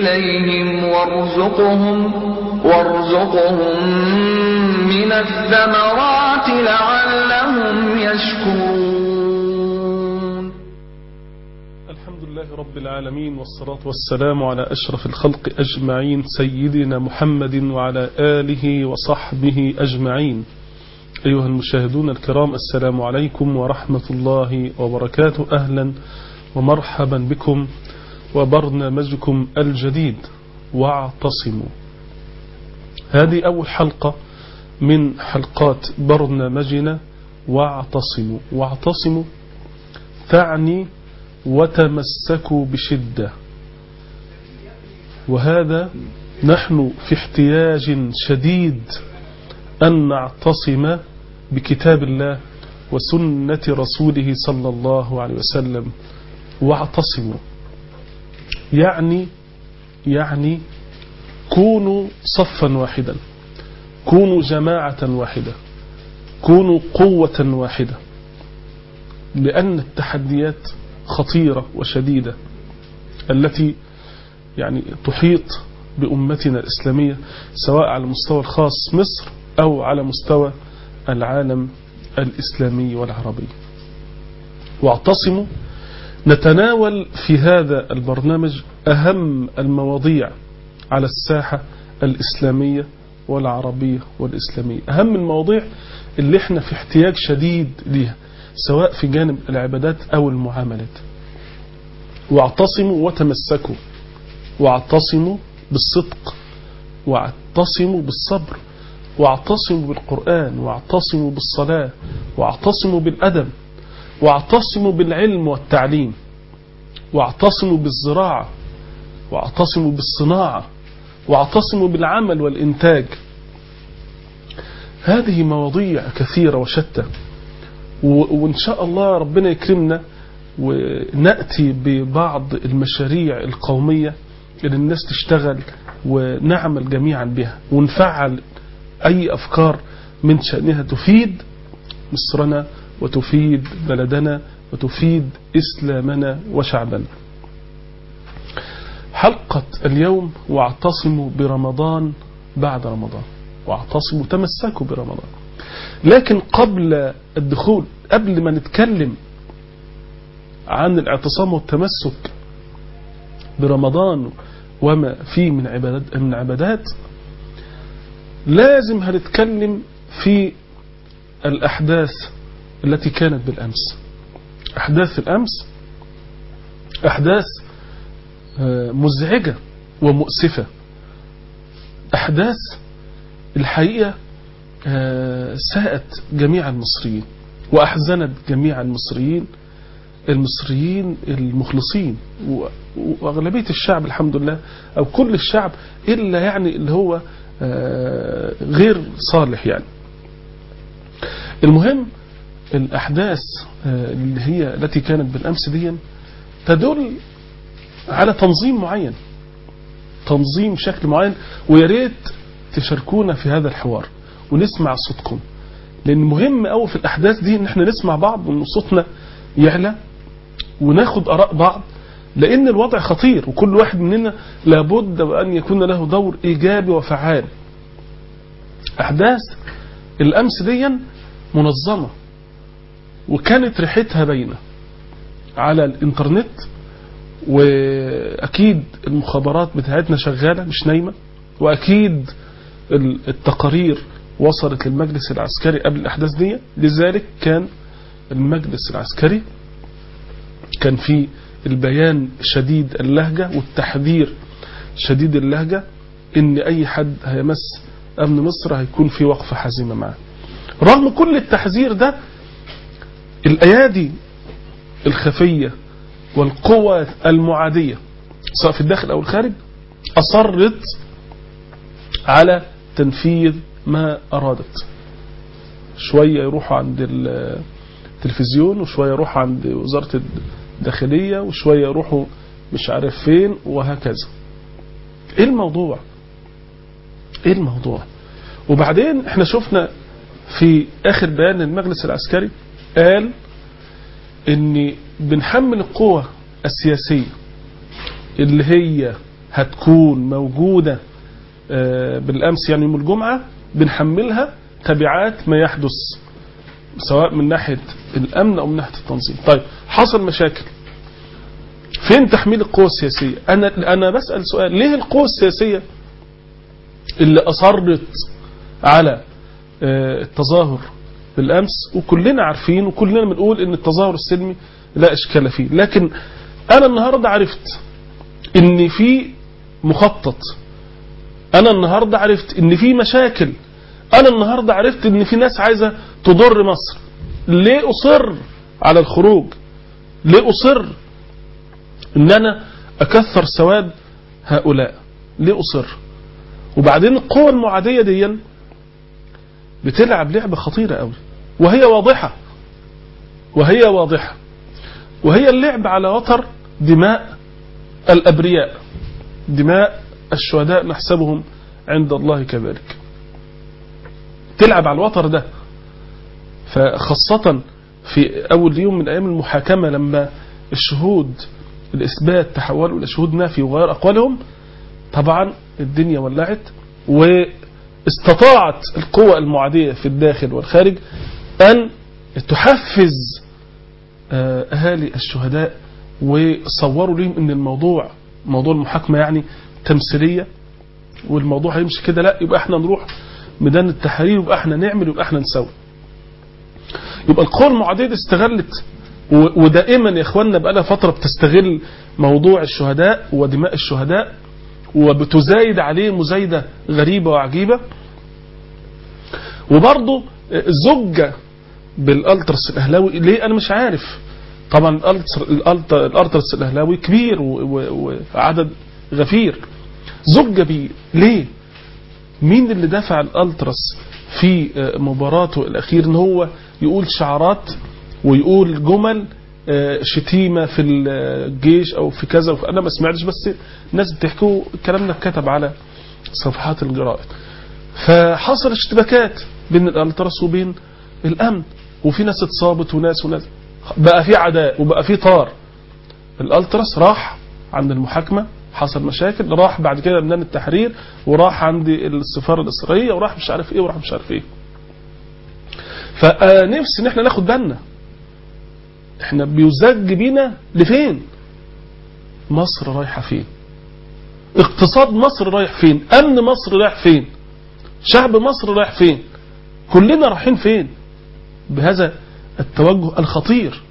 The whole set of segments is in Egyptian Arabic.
إليهم وارزقهم وارزقهم من الثمرات لعلهم يشكرون الحمد لله رب العالمين والصلاة والسلام على أشرف الخلق أجمعين سيدنا محمد وعلى آله وصحبه أجمعين أيها المشاهدون الكرام السلام عليكم ورحمة الله وبركاته أهلا ومرحبا بكم وبرنامجكم الجديد واعتصموا هذه أول حلقة من حلقات برنامجنا واعتصموا واعتصموا تعني وتمسكوا بشدة وهذا نحن في احتياج شديد أن نعتصم بكتاب الله وسنة رسوله صلى الله عليه وسلم واعتصموا يعني يعني كونوا صفا واحدا كونوا جماعة واحدة كونوا قوة واحدة لأن التحديات خطيرة وشديدة التي يعني تحيط بأمتنا الإسلامية سواء على المستوى الخاص مصر أو على مستوى العالم الإسلامي والعربي واعتصموا نتناول في هذا البرنامج أهم المواضيع على الساحة الإسلامية والعربية والإسلامية أهم المواضيع اللي احنا في احتياج شديد ليها سواء في جانب العبادات أو المعاملات واعتصموا وتمسكوا واعتصموا بالصدق واعتصموا بالصبر واعتصموا بالقرآن واعتصموا بالصلاة واعتصموا بالأدب واعتصموا بالعلم والتعليم واعتصموا بالزراعة واعتصموا بالصناعة واعتصموا بالعمل والإنتاج هذه مواضيع كثيرة وشتى وإن شاء الله ربنا يكرمنا ونأتي ببعض المشاريع القومية اللي الناس تشتغل ونعمل جميعا بها ونفعل أي أفكار من شأنها تفيد مصرنا وتفيد بلدنا وتفيد إسلامنا وشعبنا حلقة اليوم واعتصموا برمضان بعد رمضان واعتصموا تمسكوا برمضان لكن قبل الدخول قبل ما نتكلم عن الاعتصام والتمسك برمضان وما فيه من عبادات من عبادات لازم هنتكلم في الأحداث التي كانت بالأمس أحداث الأمس أحداث مزعجة ومؤسفة أحداث الحقيقة ساءت جميع المصريين وأحزنت جميع المصريين المصريين المخلصين وأغلبية الشعب الحمد لله أو كل الشعب إلا يعني اللي هو غير صالح يعني المهم الأحداث اللي هي التي كانت بالأمس دي تدل على تنظيم معين تنظيم شكل معين ويا ريت تشاركونا في هذا الحوار ونسمع صوتكم لأن مهم قوي في الأحداث دي إن احنا نسمع بعض وإن صوتنا يعلى وناخد آراء بعض لأن الوضع خطير وكل واحد مننا لابد وأن يكون له دور إيجابي وفعال أحداث الأمس دي منظمة وكانت ريحتها باينة على الإنترنت وأكيد المخابرات بتاعتنا شغالة مش نايمة وأكيد التقارير وصلت للمجلس العسكري قبل الأحداث دي لذلك كان المجلس العسكري كان في البيان شديد اللهجة والتحذير شديد اللهجة ان اي حد هيمس امن مصر هيكون في وقفة حازمة معه رغم كل التحذير ده الايادي الخفية والقوى المعادية سواء في الداخل او الخارج اصرت على تنفيذ ما ارادت شوية يروحوا عند التلفزيون وشوية يروحوا عند وزارة الداخلية وشوية يروحوا مش عارف فين وهكذا ايه الموضوع ايه الموضوع وبعدين احنا شفنا في اخر بيان المجلس العسكري قال ان بنحمل القوة السياسية اللي هي هتكون موجودة آه، بالأمس يعني يوم الجمعة بنحملها تبعات ما يحدث سواء من ناحية الأمن أو من ناحية التنظيم طيب حصل مشاكل فين تحميل القوى السياسية أنا, أنا بسأل سؤال ليه القوى السياسية اللي أصرت على آه، التظاهر بالأمس وكلنا عارفين وكلنا بنقول ان التظاهر السلمي لا إشكال فيه لكن أنا النهاردة عرفت ان في مخطط أنا النهاردة عرفت ان في مشاكل أنا النهاردة عرفت ان في ناس عايزة تضر مصر ليه أصر على الخروج ليه أصر ان انا اكثر سواد هؤلاء ليه اصر وبعدين القوى المعادية دي بتلعب لعبة خطيرة قوي وهي واضحة وهي واضحة وهي اللعب على وتر دماء الأبرياء دماء الشهداء نحسبهم عند الله كذلك تلعب على الوتر ده فخاصة في أول يوم من أيام المحاكمة لما الشهود الإثبات تحولوا إلى شهود نافي وغير أقوالهم طبعا الدنيا ولعت واستطاعت القوى المعادية في الداخل والخارج أن تحفز آه، أهالي الشهداء وصوروا لهم أن الموضوع موضوع المحاكمة يعني تمثيلية والموضوع هيمشي كده لا يبقى احنا نروح ميدان التحرير يبقى احنا نعمل يبقى احنا نسوي يبقى القوى المعادية دي استغلت و- ودائما يا اخواننا بقالها فترة بتستغل موضوع الشهداء ودماء الشهداء وبتزايد عليه مزايدة غريبة وعجيبة وبرضه زج بالالترس الاهلاوي ليه انا مش عارف طبعا الالترس الألت- الالترس الاهلاوي كبير و- و- وعدد غفير زج بيه ليه مين اللي دفع الالترس في آه، مباراته الاخير ان هو يقول شعارات ويقول جمل آه، شتيمة في الجيش او في كذا وفي انا ما سمعتش بس الناس بتحكوا الكلام ده اتكتب على صفحات الجرائد فحصل اشتباكات بين الالترس وبين الامن وفي ناس اتصابت وناس وناس بقى في عداء وبقى في طار الالترس راح عند المحاكمة حصل مشاكل راح بعد كده ميدان التحرير وراح عند السفارة الإسرائيلية وراح مش عارف ايه وراح مش عارف ايه فنفسي ان احنا ناخد بالنا احنا بيزج بينا لفين مصر رايحة فين اقتصاد مصر رايح فين امن مصر رايح فين شعب مصر رايح فين كلنا رايحين فين بهذا التوجه الخطير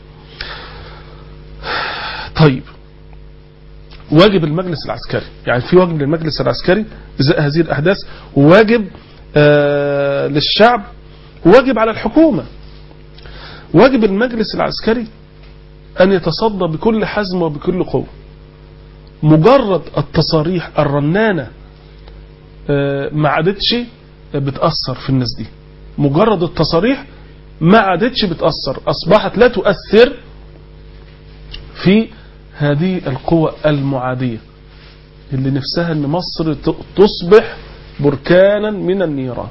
طيب واجب المجلس العسكري يعني في واجب للمجلس العسكري ازاء هذه الاحداث وواجب آه للشعب وواجب على الحكومة واجب المجلس العسكري ان يتصدى بكل حزم وبكل قوة مجرد التصاريح الرنانة آه ما عادتش بتأثر في الناس دي مجرد التصاريح ما عادتش بتأثر أصبحت لا تؤثر في هذه القوى المعادية اللي نفسها ان مصر ت- تصبح بركانا من النيران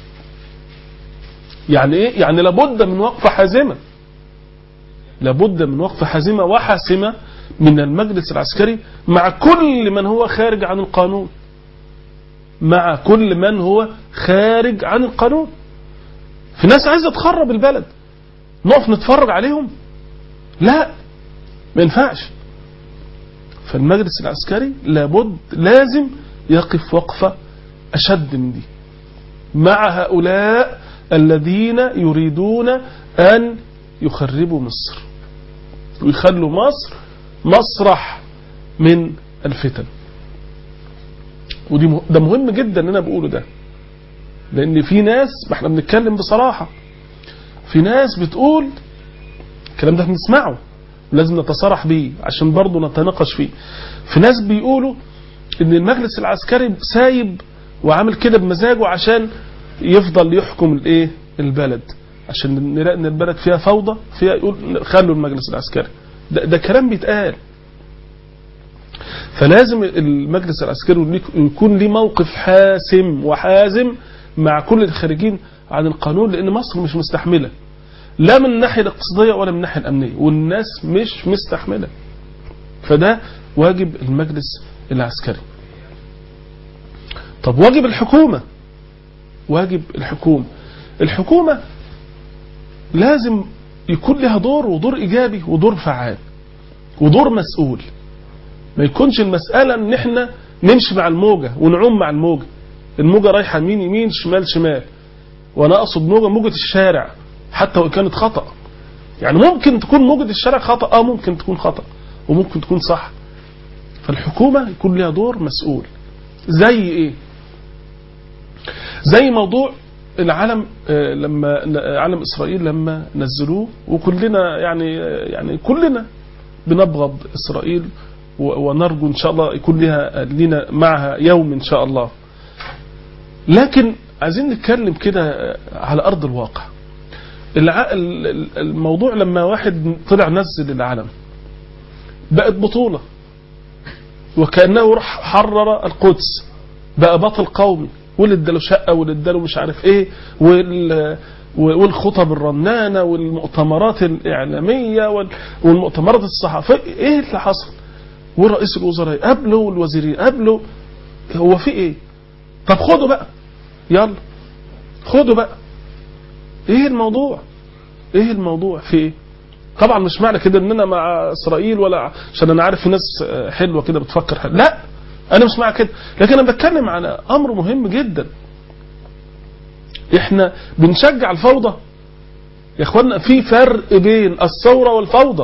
يعني ايه يعني لابد من وقفة حازمة لابد من وقفة حازمة وحاسمة من المجلس العسكري مع كل من هو خارج عن القانون مع كل من هو خارج عن القانون في ناس عايزة تخرب البلد نقف نتفرج عليهم لا ما ينفعش فالمجلس العسكري لابد لازم يقف وقفة أشد من دي مع هؤلاء الذين يريدون أن يخربوا مصر ويخلوا مصر مسرح من الفتن ودي مه- ده مهم جدا ان انا بقوله ده لان في ناس ما احنا بنتكلم بصراحة في ناس بتقول الكلام ده بنسمعه لازم نتصرح بيه عشان برضه نتناقش فيه في ناس بيقولوا ان المجلس العسكري سايب وعامل كده بمزاجه عشان يفضل يحكم الايه البلد عشان نلاقي ان البلد فيها فوضى فيها يقول خلوا المجلس العسكري ده, ده كلام بيتقال فلازم المجلس العسكري يكون ليه موقف حاسم وحازم مع كل الخارجين عن القانون لان مصر مش مستحمله لا من الناحيه الاقتصاديه ولا من الناحيه الامنيه والناس مش مستحمله فده واجب المجلس العسكري طب واجب الحكومة واجب الحكومة الحكومة لازم يكون لها دور ودور إيجابي ودور فعال ودور مسؤول ما يكونش المسألة ان احنا نمشي مع الموجة ونعوم مع الموجة الموجة رايحة يمين يمين شمال شمال وانا اقصد موجة موجة الشارع حتى وان كانت خطأ يعني ممكن تكون موجة الشارع خطأ اه ممكن تكون خطأ وممكن تكون صح فالحكومة يكون لها دور مسؤول زي ايه زي موضوع العلم آه، لما علم اسرائيل لما نزلوه وكلنا يعني يعني كلنا بنبغض اسرائيل و- ونرجو ان شاء الله يكون لها لنا معها يوم ان شاء الله لكن عايزين نتكلم كده على ارض الواقع الع- ال- ال- الموضوع لما واحد طلع نزل العلم بقت بطولة وكأنه راح حرر القدس بقى بطل قومي واللي اداله شقة واللي اداله مش عارف ايه وال والخطب الرنانة والمؤتمرات الإعلامية وال- والمؤتمرات الصحفية ايه اللي حصل ورئيس الوزراء قبله والوزيرين قبله هو في ايه طب خدوا بقى يلا خدوا بقى ايه الموضوع ايه الموضوع في ايه طبعا مش معنى كده اننا مع اسرائيل ولا عشان انا عارف في ناس حلوه كده بتفكر حلو. لا انا مش مع كده لكن انا بتكلم على امر مهم جدا احنا بنشجع الفوضى يا اخوانا في فرق بين الثوره والفوضى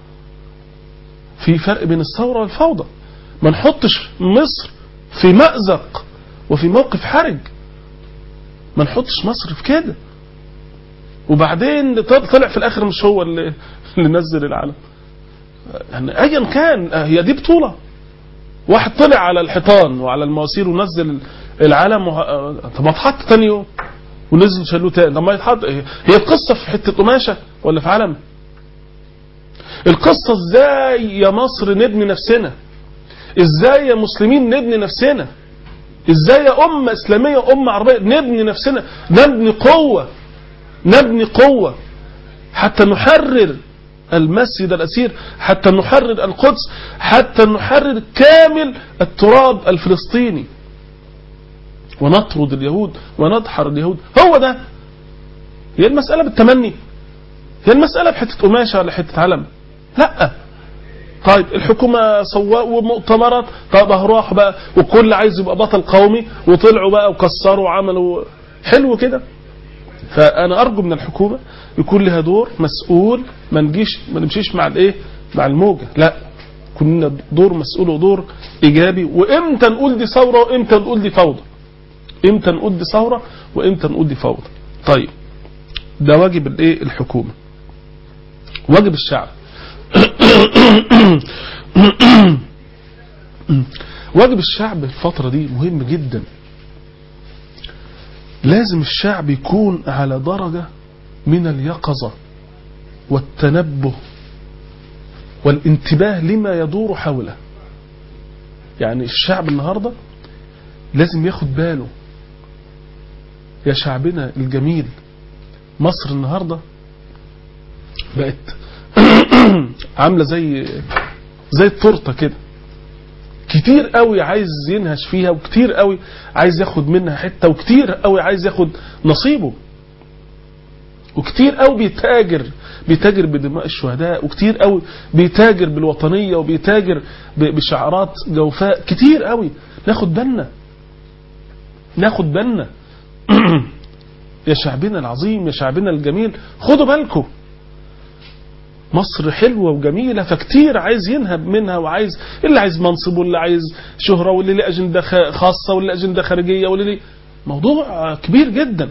في فرق بين الثوره والفوضى ما نحطش مصر في مأزق وفي موقف حرج ما نحطش مصر في كده وبعدين طلع في الاخر مش هو اللي, اللي نزل العلم يعني ايا كان هي دي بطوله واحد طلع على الحيطان وعلى المواسير ونزل العلم وه... طب ما اتحط تاني يوم ونزل شالوه تاني طب ما يتحط هي القصه في حته قماشه ولا في علم القصه ازاي يا مصر نبني نفسنا ازاي يا مسلمين نبني نفسنا ازاي يا امه اسلاميه امه عربيه نبني نفسنا نبني قوه نبني قوة حتى نحرر المسجد الأسير حتى نحرر القدس حتى نحرر كامل التراب الفلسطيني ونطرد اليهود وندحر اليهود هو ده هي المسألة بالتمني هي المسألة بحتة قماشة ولا حتة علم لا طيب الحكومة سواء ومؤتمرات طب هروح بقى وكل عايز يبقى بطل قومي وطلعوا بقى وكسروا وعملوا حلو كده فانا ارجو من الحكومه يكون لها دور مسؤول ما نجيش ما نمشيش مع الايه مع الموجه لا كنا دور مسؤول ودور ايجابي وامتى نقول دي ثوره وامتى نقول دي فوضى امتى نقول دي ثوره وامتى نقول دي فوضى طيب ده واجب الايه الحكومه واجب الشعب واجب الشعب الفتره دي مهم جدا لازم الشعب يكون على درجة من اليقظة والتنبه والانتباه لما يدور حوله يعني الشعب النهاردة لازم ياخد باله يا شعبنا الجميل مصر النهاردة بقت عاملة زي زي التورته كده كتير قوي عايز ينهش فيها وكتير قوي عايز ياخد منها حته وكتير قوي عايز ياخد نصيبه وكتير قوي بيتاجر بيتاجر بدماء الشهداء وكتير قوي بيتاجر بالوطنيه وبيتاجر بشعارات جوفاء كتير قوي ناخد بالنا ناخد بالنا يا شعبنا العظيم يا شعبنا الجميل خدوا بالكم مصر حلوة وجميلة فكتير عايز ينهب منها وعايز اللي عايز منصب واللي عايز شهرة واللي ليه أجندة خاصة واللي أجندة خارجية واللي ليه موضوع كبير جدا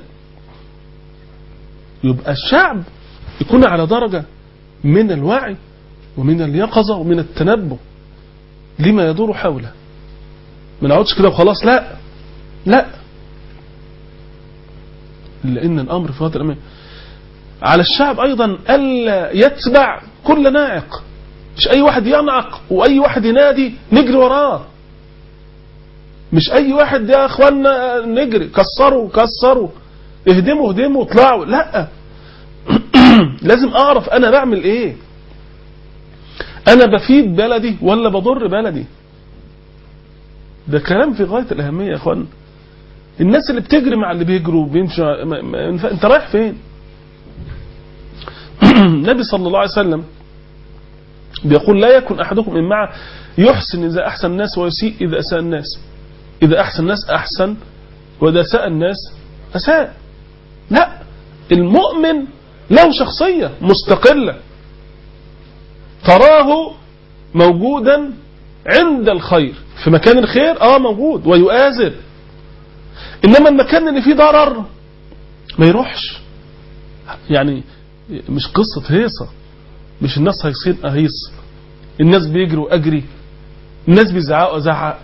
يبقى الشعب يكون على درجة من الوعي ومن اليقظة ومن التنبه لما يدور حوله ما نقعدش كده وخلاص لا لا لأن الأمر في هذا الأمان على الشعب أيضا ألا يتبع كل ناعق مش أي واحد ينعق وأي واحد ينادي نجري وراه مش أي واحد يا أخوانا نجري كسروا كسروا اهدموا اهدموا اطلعوا لا لازم أعرف أنا بعمل إيه أنا بفيد بلدي ولا بضر بلدي ده كلام في غاية الأهمية يا اخوان الناس اللي بتجري مع اللي بيجروا وبيمشوا ما- ما- انت رايح فين النبي صلى الله عليه وسلم بيقول لا يكن أحدكم إن معه يحسن إذا أحسن الناس ويسيء إذا أساء الناس إذا أحسن الناس أحسن وإذا أساء الناس أساء لا المؤمن له شخصية مستقلة تراه موجودا عند الخير في مكان الخير اه موجود ويؤازر انما المكان اللي فيه ضرر ما يروحش يعني مش قصة هيصة مش الناس هيصين اهيص الناس بيجروا اجري الناس بيزعقوا ازعق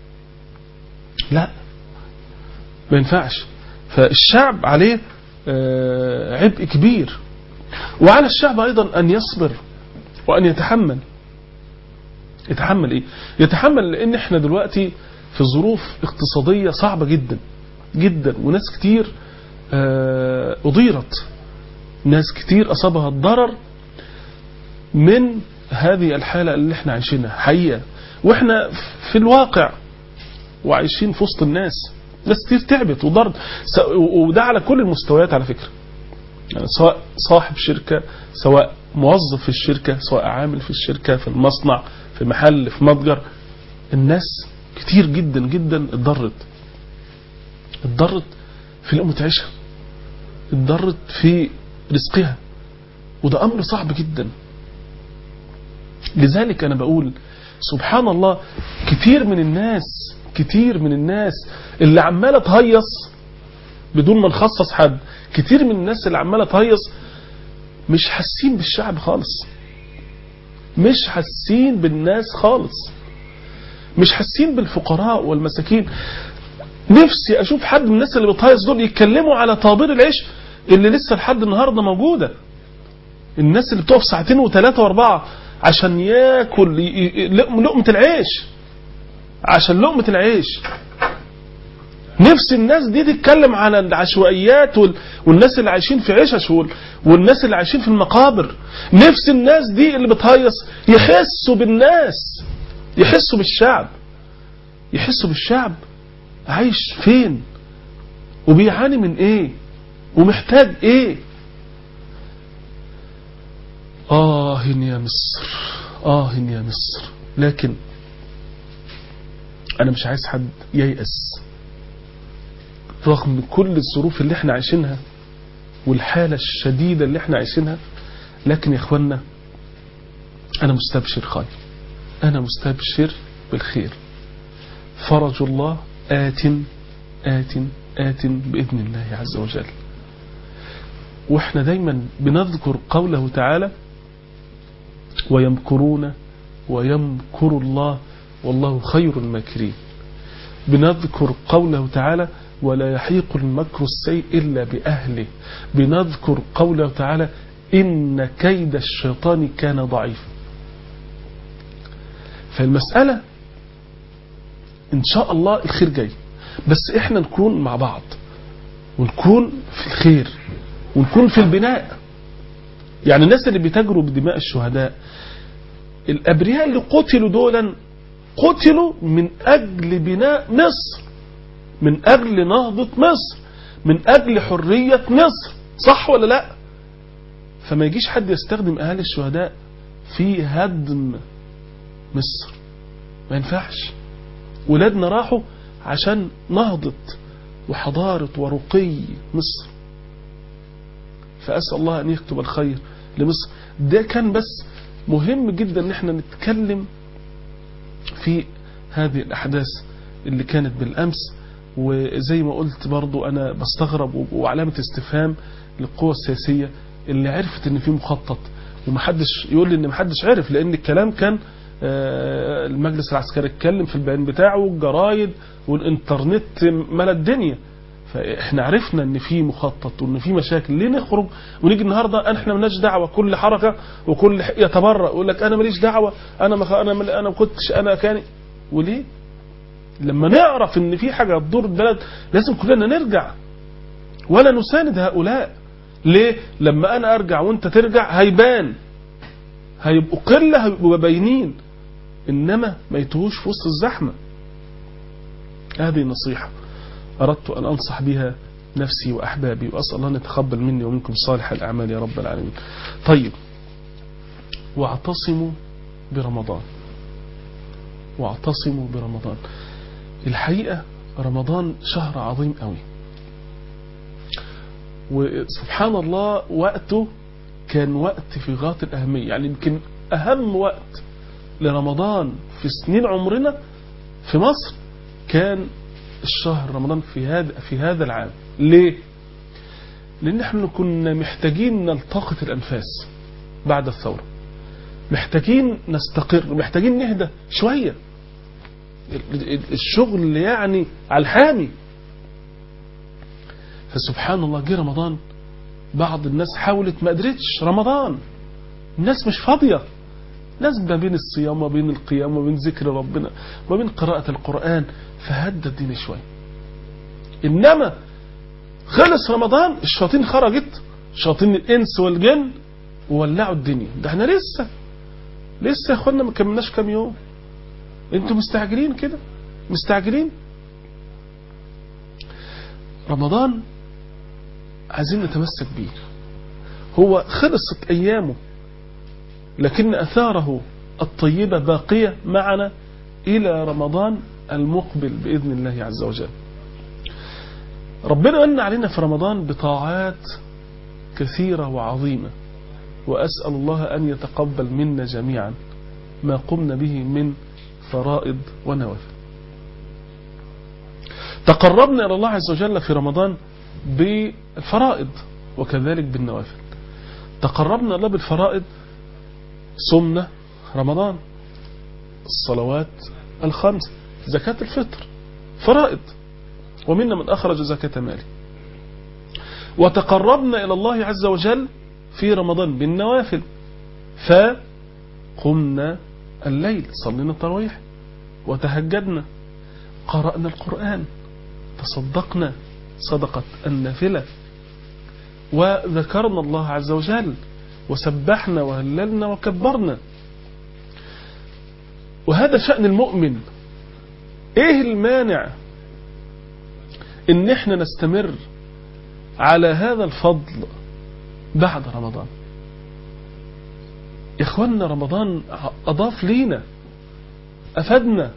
لا ما ينفعش فالشعب عليه آه، عبء كبير وعلى الشعب ايضا ان يصبر وان يتحمل يتحمل ايه يتحمل لان احنا دلوقتي في ظروف اقتصادية صعبة جدا جدا وناس كتير آه، اضيرت ناس كتير اصابها الضرر من هذه الحالة اللي احنا عايشينها حقيقة واحنا في الواقع وعايشين في وسط الناس ناس كتير تعبت وضرت س- وده على كل المستويات على فكرة يعني سواء صاحب شركة سواء موظف في الشركة سواء عامل في الشركة في المصنع في محل في متجر الناس كتير جدا جدا اتضرت اتضرت في لقمة عيشها اتضرت في رزقها وده أمر صعب جدا لذلك أنا بقول سبحان الله كتير من الناس كتير من الناس اللي عمالة تهيص بدون ما نخصص حد كتير من الناس اللي عمالة تهيص مش حاسين بالشعب خالص مش حاسين بالناس خالص مش حاسين بالفقراء والمساكين نفسي اشوف حد من الناس اللي بتهيص دول يتكلموا على طابير العيش اللي لسه لحد النهارده موجوده الناس اللي بتقف ساعتين وثلاثه واربعه عشان ياكل ي- ي- لقم- لقمه العيش عشان لقمه العيش نفس الناس دي تتكلم على العشوائيات وال... والناس اللي عايشين في عشش وال... والناس اللي عايشين في المقابر نفس الناس دي اللي بتهيص يحسوا بالناس يحسوا بالشعب يحسوا بالشعب عايش فين وبيعاني من ايه ومحتاج ايه آه يا مصر آه يا مصر لكن أنا مش عايز حد ييأس رغم كل الظروف اللي احنا عايشينها والحالة الشديدة اللي احنا عايشينها لكن يا اخوانا انا مستبشر خير انا مستبشر بالخير فرج الله آت آت آت بإذن الله عز وجل واحنا دايما بنذكر قوله تعالى ويمكرون ويمكر الله والله خير الماكرين بنذكر قوله تعالى ولا يحيق المكر السيء إلا بأهله بنذكر قوله تعالى إن كيد الشيطان كان ضعيف فالمسألة إن شاء الله الخير جاي بس إحنا نكون مع بعض ونكون في الخير ونكون في البناء يعني الناس اللي بيتاجروا بدماء الشهداء الأبرياء اللي قتلوا دولا قتلوا من أجل بناء مصر من أجل نهضة مصر من أجل حرية مصر صح ولا لا فما يجيش حد يستخدم أهالي الشهداء في هدم مصر ما ينفعش ولادنا راحوا عشان نهضة وحضارة ورقي مصر فأسأل الله أن يكتب الخير لمصر ده كان بس مهم جدا ان احنا نتكلم في هذه الأحداث اللي كانت بالأمس وزي ما قلت برضو أنا بستغرب وعلامة استفهام للقوى السياسية اللي عرفت ان في مخطط ومحدش يقول لي ان محدش عرف لان الكلام كان المجلس العسكري اتكلم في البيان بتاعه والجرايد والانترنت ملا الدنيا فاحنا عرفنا ان في مخطط وان في مشاكل ليه نخرج ونيجي النهارده احنا مالناش دعوه كل حركه وكل يتبرأ يقول لك انا ماليش دعوه انا ما انا ما انا ما كنتش انا كان وليه لما نعرف ان في حاجه تضر البلد لازم كلنا نرجع ولا نساند هؤلاء ليه لما انا ارجع وانت ترجع هيبان هيبقوا قله هيبقوا باينين انما ما يتوهوش في وسط الزحمه هذه نصيحة أردت أن أنصح بها نفسي وأحبابي وأسأل الله أن يتقبل مني ومنكم صالح الأعمال يا رب العالمين طيب واعتصموا برمضان واعتصموا برمضان الحقيقة رمضان شهر عظيم قوي وسبحان الله وقته كان وقت في غاية الأهمية يعني يمكن أهم وقت لرمضان في سنين عمرنا في مصر كان الشهر رمضان في هذا في هذا العام ليه؟ لأن احنا كنا محتاجين نلتقط الأنفاس بعد الثورة محتاجين نستقر محتاجين نهدى شوية الشغل يعني على الحامي فسبحان الله جه رمضان بعض الناس حاولت ما قدرتش رمضان الناس مش فاضية ناس ما بين الصيام وما بين القيام وما بين ذكر ربنا وما بين قراءة القرآن فهدى الدين شوية إنما خلص رمضان الشياطين خرجت شياطين الإنس والجن وولعوا الدنيا ده احنا لسه لسه يا اخوانا ما كملناش كام يوم انتوا مستعجلين كده مستعجلين رمضان عايزين نتمسك بيه هو خلصت ايامه لكن اثاره الطيبه باقيه معنا الى رمضان المقبل باذن الله عز وجل ربنا من علينا في رمضان بطاعات كثيره وعظيمه واسال الله ان يتقبل منا جميعا ما قمنا به من فرائض ونوافل تقربنا إلى الله عز وجل في رمضان بالفرائض وكذلك بالنوافل تقربنا إلى الله بالفرائض صمنا رمضان الصلوات الخمس زكاة الفطر فرائض ومنا من أخرج زكاة ماله وتقربنا إلى الله عز وجل في رمضان بالنوافل فقمنا الليل صلينا التراويح وتهجدنا قرأنا القرآن تصدقنا صدقة النافلة وذكرنا الله عز وجل وسبحنا وهللنا وكبرنا وهذا شأن المؤمن ايه المانع ان احنا نستمر على هذا الفضل بعد رمضان إخواننا رمضان أضاف لينا أفدنا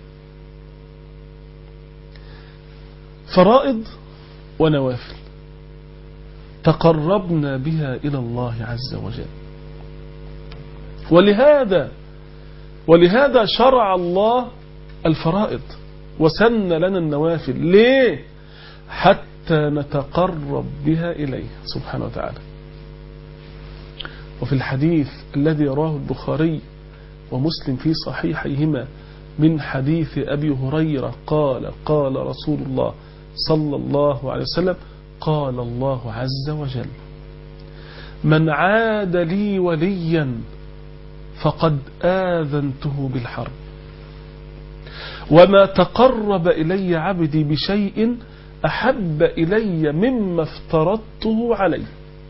فرائض ونوافل تقربنا بها إلى الله عز وجل ولهذا ولهذا شرع الله الفرائض وسن لنا النوافل ليه حتى نتقرب بها إليه سبحانه وتعالى وفي الحديث الذي رواه البخاري ومسلم في صحيحيهما من حديث أبي هريرة قال قال رسول الله صلى الله عليه وسلم قال الله عز وجل من عاد لي وليا فقد آذنته بالحرب وما تقرب إلي عبدي بشيء أحب إلي مما افترضته عليه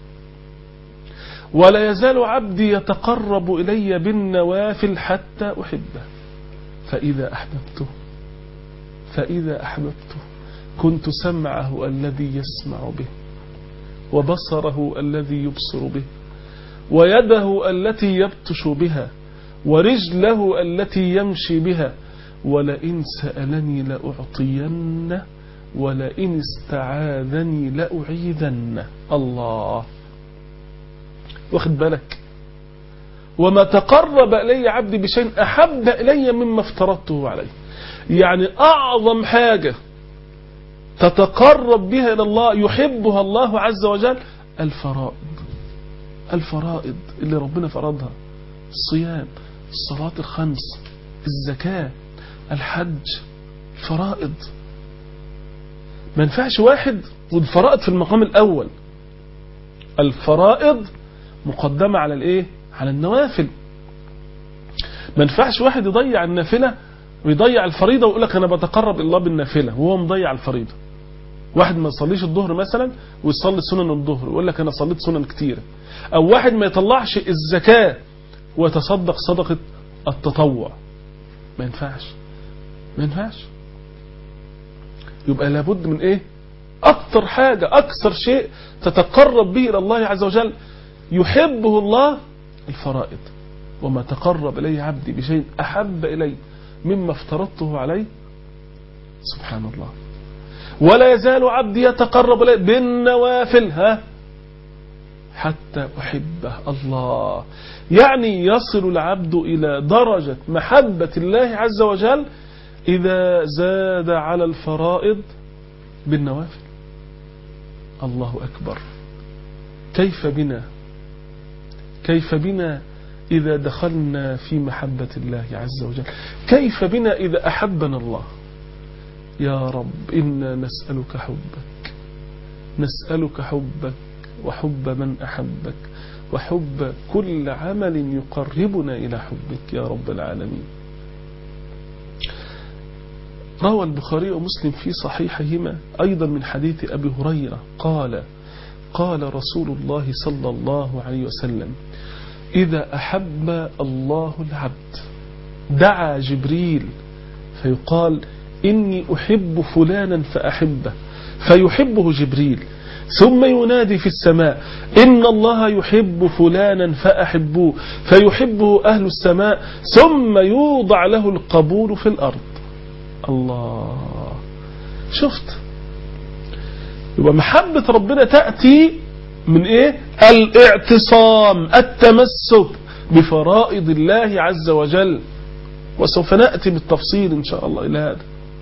ولا يزال عبدي يتقرب إلي بالنوافل حتى أحبه فإذا أحببته فإذا أحببته كنت سمعه الذي يسمع به وبصره الذي يبصر به ويده التي يبطش بها ورجله التي يمشي بها ولئن سألني لأعطينه ولئن استعاذني لأعيذنه الله واخد بالك وما تقرب إلي عبدي بشيء أحب إلي مما افترضته عليه يعني أعظم حاجة تتقرب بها إلى الله يحبها الله عز وجل الفرائض الفرائض اللي ربنا فرضها الصيام الصلاة الخمس الزكاة الحج الفرائض ما ينفعش واحد والفرائض في المقام الأول الفرائض مقدمة على الايه على النوافل ما ينفعش واحد يضيع النافلة ويضيع الفريضة ويقول لك انا بتقرب الى الله بالنافلة وهو مضيع الفريضة واحد ما يصليش الظهر مثلا ويصلي سنن الظهر ويقول لك انا صليت سنن كتيرة او واحد ما يطلعش الزكاة ويتصدق صدقة التطوع ما ينفعش ما ينفعش يبقى لابد من ايه اكتر حاجة اكثر شيء تتقرب به الى الله عز وجل يحبه الله الفرائض وما تقرب الي عبدي بشيء احب الي مما افترضته عليه سبحان الله ولا يزال عبدي يتقرب الي بالنوافل ها حتى أحبه الله يعني يصل العبد إلى درجة محبة الله عز وجل إذا زاد على الفرائض بالنوافل الله أكبر كيف بنا كيف بنا إذا دخلنا في محبة الله عز وجل كيف بنا إذا أحبنا الله يا رب إنا نسألك حبك نسألك حبك وحب من أحبك وحب كل عمل يقربنا إلى حبك يا رب العالمين روى البخاري ومسلم في صحيحهما أيضا من حديث أبي هريرة قال قال رسول الله صلى الله عليه وسلم إذا أحب الله العبد دعا جبريل فيقال إني أحب فلانا فأحبه فيحبه جبريل ثم ينادي في السماء إن الله يحب فلانا فأحبوه فيحبه أهل السماء ثم يوضع له القبول في الأرض الله شفت يبقى محبة ربنا تأتي من إيه الاعتصام التمسك بفرائض الله عز وجل وسوف نأتي بالتفصيل إن شاء الله إلى هذا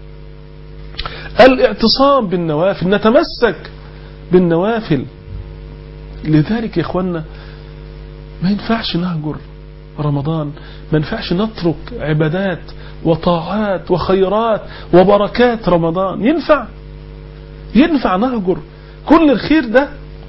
الاعتصام بالنوافل نتمسك بالنوافل لذلك يا اخوانا ما ينفعش نهجر رمضان ما ينفعش نترك عبادات وطاعات وخيرات وبركات رمضان ينفع ينفع نهجر كل الخير ده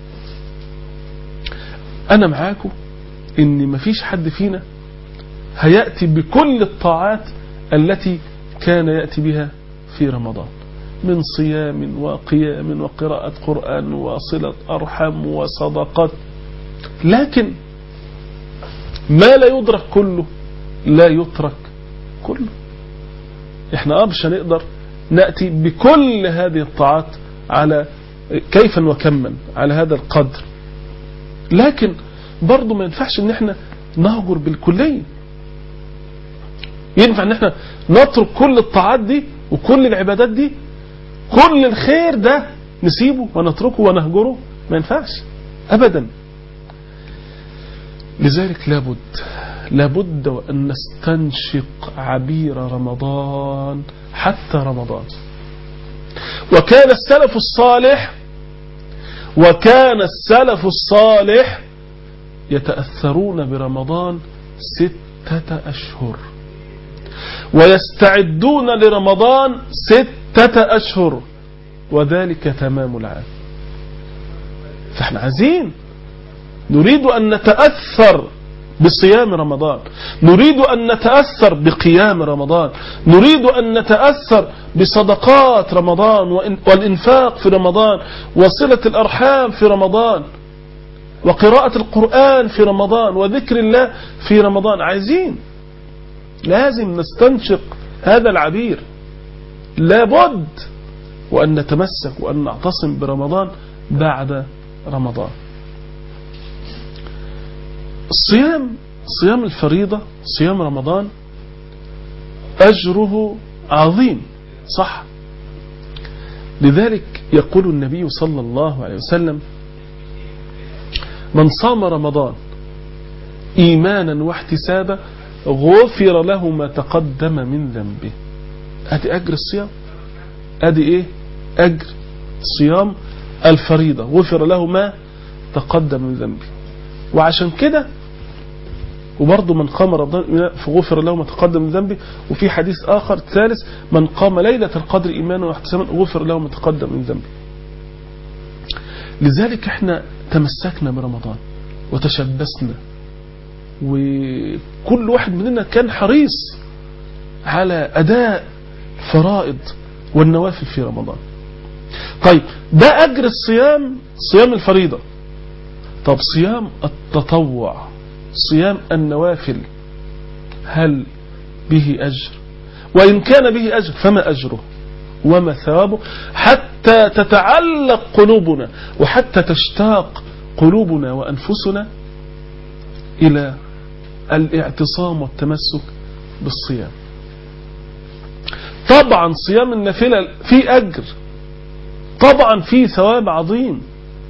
انا معاكم ان مفيش حد فينا هيأتي بكل الطاعات التي كان يأتي بها في رمضان من صيام وقيام وقراءة قرآن وصلة أرحم وصدقات لكن ما لا يدرك كله لا يترك كله احنا مش هنقدر نأتي بكل هذه الطاعات على كيفا وكما على هذا القدر لكن برضه ما ينفعش ان احنا نهجر بالكلية ينفع ان احنا نترك كل الطاعات دي وكل العبادات دي كل الخير ده نسيبه ونتركه ونهجره ما ينفعش ابدا لذلك لابد لابد وان نستنشق عبير رمضان حتى رمضان وكان السلف الصالح وكان السلف الصالح يتأثرون برمضان ستة أشهر ويستعدون لرمضان ستة أشهر وذلك تمام العام فاحنا عايزين نريد أن نتأثر بصيام رمضان نريد أن نتأثر بقيام رمضان نريد أن نتأثر بصدقات رمضان والإنفاق في رمضان وصلة الأرحام في رمضان وقراءة القرآن في رمضان وذكر الله في رمضان عايزين لازم نستنشق هذا العبير لابد وأن نتمسك وأن نعتصم برمضان بعد رمضان الصيام صيام الفريضة صيام رمضان أجره عظيم صح لذلك يقول النبي صلى الله عليه وسلم من صام رمضان إيمانا واحتسابا غفر له ما تقدم من ذنبه ادي اجر الصيام ادي ايه اجر صيام الفريضة غفر له ما تقدم من ذنبه وعشان كده وبرضه من قام رمضان فغفر له ما تقدم من ذنبه وفي حديث آخر ثالث من قام ليلة القدر إيمانا واحتسابا غفر له ما تقدم من ذنبه لذلك احنا تمسكنا برمضان وتشبثنا وكل واحد مننا كان حريص على أداء فرائض والنوافل في رمضان طيب ده أجر الصيام صيام الفريضة طب صيام التطوع صيام النوافل هل به أجر وإن كان به أجر فما أجره وما ثوابه حتى تتعلق قلوبنا وحتى تشتاق قلوبنا وأنفسنا إلى الاعتصام والتمسك بالصيام طبعا صيام النافلة في أجر طبعا في ثواب عظيم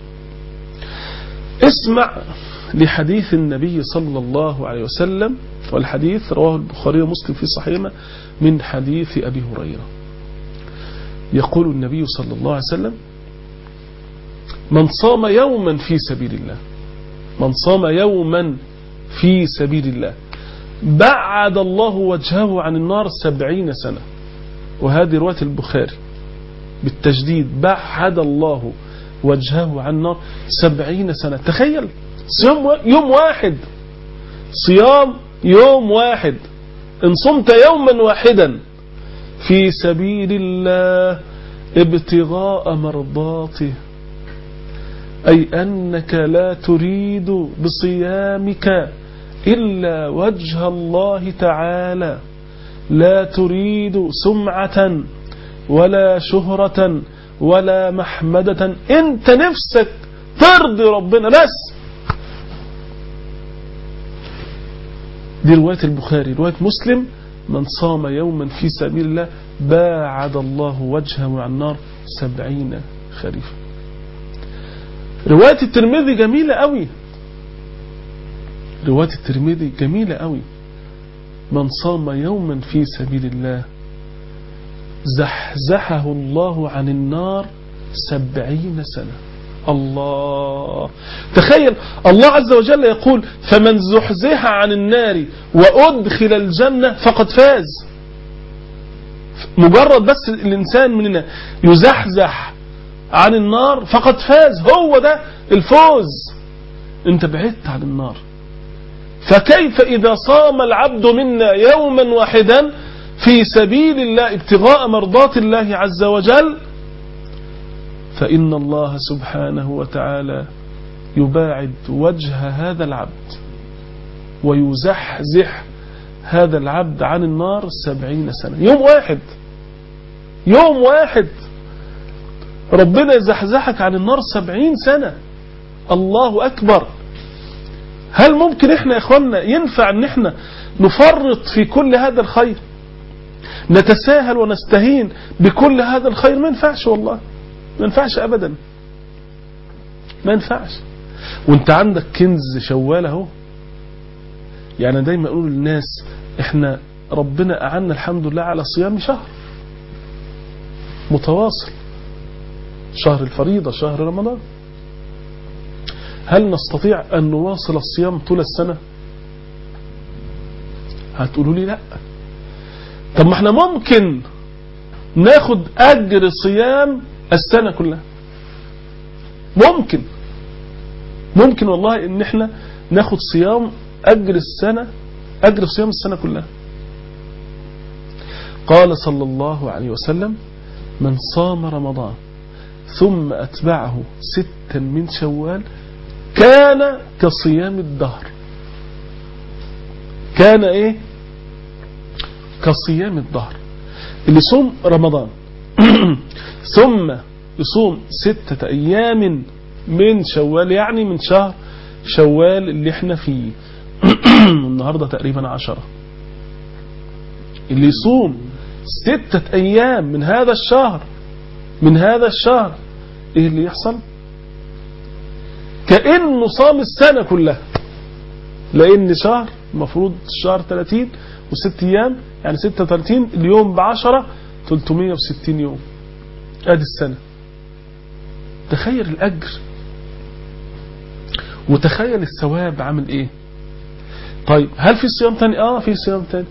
اسمع لحديث النبي صلى الله عليه وسلم والحديث رواه البخاري ومسلم في صحيحه من حديث أبي هريرة يقول النبي صلى الله عليه وسلم من صام يوما في سبيل الله من صام يوما في سبيل الله بعد الله وجهه عن النار سبعين سنة وهذه رواية البخاري بالتجديد بعد الله وجهه عن النار سبعين سنة تخيل صيام يوم واحد صيام يوم واحد إن صمت يوما واحدا في سبيل الله ابتغاء مرضاته أي أنك لا تريد بصيامك إلا وجه الله تعالى لا تريد سمعة ولا شهرة ولا محمدة انت نفسك ترضي ربنا بس دي رواية البخاري رواية مسلم من صام يوما في سبيل الله باعد الله وجهه عن النار سبعين خريفا رواية الترمذي جميلة قوي رواية الترمذي جميلة قوي من صام يوما في سبيل الله زحزحه الله عن النار سبعين سنة الله تخيل الله عز وجل يقول فمن زحزح عن النار وأدخل الجنة فقد فاز مجرد بس الإنسان مننا يزحزح عن النار فقد فاز هو ده الفوز انت بعدت عن النار فكيف إذا صام العبد منا يوما واحدا في سبيل الله ابتغاء مرضات الله عز وجل فإن الله سبحانه وتعالى يباعد وجه هذا العبد ويزحزح هذا العبد عن النار سبعين سنة يوم واحد يوم واحد ربنا يزحزحك عن النار سبعين سنة الله أكبر هل ممكن احنا يا اخوانا ينفع ان احنا نفرط في كل هذا الخير نتساهل ونستهين بكل هذا الخير ما ينفعش والله ما ينفعش ابدا ما ينفعش وانت عندك كنز شوال اهو يعني دايما اقول للناس احنا ربنا اعنا الحمد لله على صيام شهر متواصل شهر الفريضة شهر رمضان هل نستطيع أن نواصل الصيام طول السنة هتقولوا لي لا طب ما احنا ممكن ناخد أجر صيام السنة كلها ممكن ممكن والله ان احنا ناخد صيام أجر السنة أجر صيام السنة كلها قال صلى الله عليه وسلم من صام رمضان ثم أتبعه ستا من شوال كان كصيام الدهر كان ايه كصيام الدهر اللي يصوم رمضان ثم يصوم ستة ايام من شوال يعني من شهر شوال اللي احنا فيه النهاردة تقريبا عشرة اللي يصوم ستة ايام من هذا الشهر من هذا الشهر ايه اللي يحصل كأنه صام السنة كلها لأن شهر المفروض شهر 30 وست أيام يعني 36 اليوم بعشرة 360 يوم ادي السنة تخيل الأجر وتخيل الثواب عامل ايه طيب هل في صيام تاني اه في صيام تاني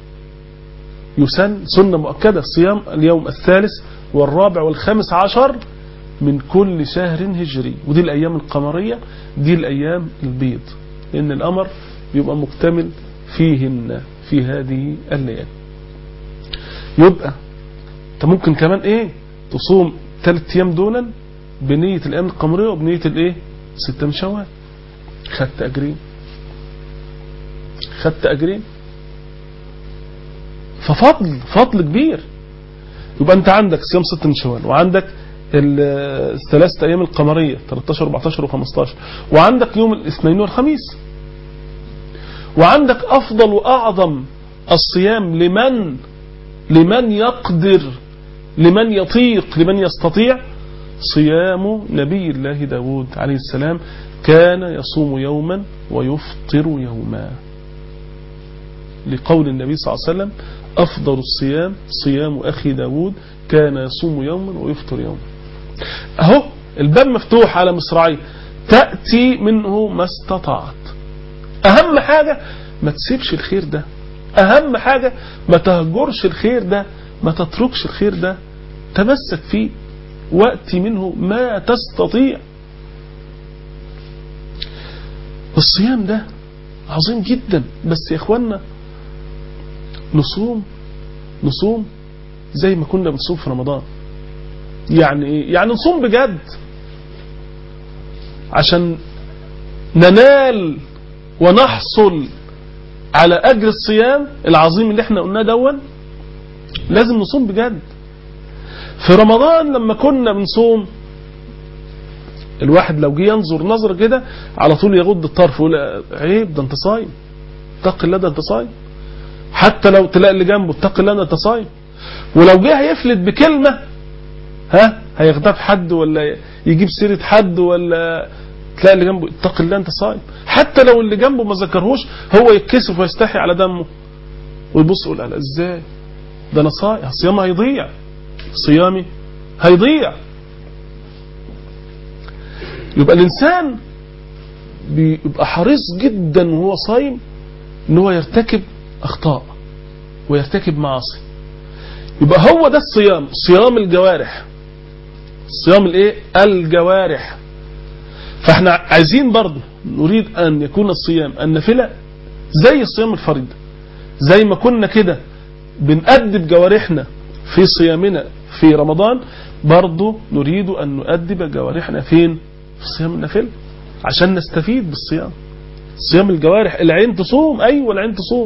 يسن سنة مؤكدة صيام اليوم الثالث والرابع والخامس عشر من كل شهر هجري ودي الأيام القمرية دي الأيام البيض لأن الأمر يبقى مكتمل فيهن في هذه الليالي يبقى انت ممكن كمان ايه تصوم ثلاث ايام دولا بنية الايام القمرية وبنية الايه ستة من شوال خدت اجرين خدت اجرين ففضل فضل كبير يبقى انت عندك صيام ست من شوال وعندك ال- الثلاثة ايام القمرية 13 14 و15 وعندك يوم الاثنين والخميس وعندك افضل واعظم الصيام لمن لمن يقدر لمن يطيق لمن يستطيع صيام نبي الله داود عليه السلام كان يصوم يوما ويفطر يوما لقول النبي صلى الله عليه وسلم أفضل الصيام صيام أخي داود كان يصوم يوما ويفطر يوما أهو الباب مفتوح على مصراعيه تأتي منه ما استطعت أهم حاجة ما تسيبش الخير ده أهم حاجة ما تهجرش الخير ده ما تتركش الخير ده تمسك فيه وأتي منه ما تستطيع الصيام ده عظيم جدا بس يا اخوانا نصوم نصوم زي ما كنا بنصوم في رمضان يعني ايه يعني نصوم بجد عشان ننال ونحصل على اجر الصيام العظيم اللي احنا قلناه دون لازم نصوم بجد في رمضان لما كنا بنصوم الواحد لو جه ينظر نظرة كده على طول يغض الطرف يقول عيب ده انت صايم اتق الله ده انت صايم حتى لو تلاقي اللي جنبه اتق الله ده انت صايم ولو جه هيفلت بكلمة ها هيغتاب حد ولا يجيب سيرة حد ولا تلاقي اللي جنبه اتق الله انت صايم حتى لو اللي جنبه ما ذكرهوش هو يتكسف ويستحي على دمه ويبص يقول لا ازاي ده انا صايم صيامي هيضيع صيامي هيضيع يبقى الإنسان بيبقى حريص جدا وهو صايم ان هو يرتكب أخطاء ويرتكب معاصي يبقى هو ده الصيام صيام الجوارح صيام الايه الجوارح فاحنا عايزين برضه نريد أن يكون الصيام النافلة زي الصيام الفريض زي ما كنا كده بنأدب جوارحنا في صيامنا في رمضان برضه نريد أن نؤدب جوارحنا فين في صيام النافلة عشان نستفيد بالصيام صيام الجوارح العين تصوم أيوة العين تصوم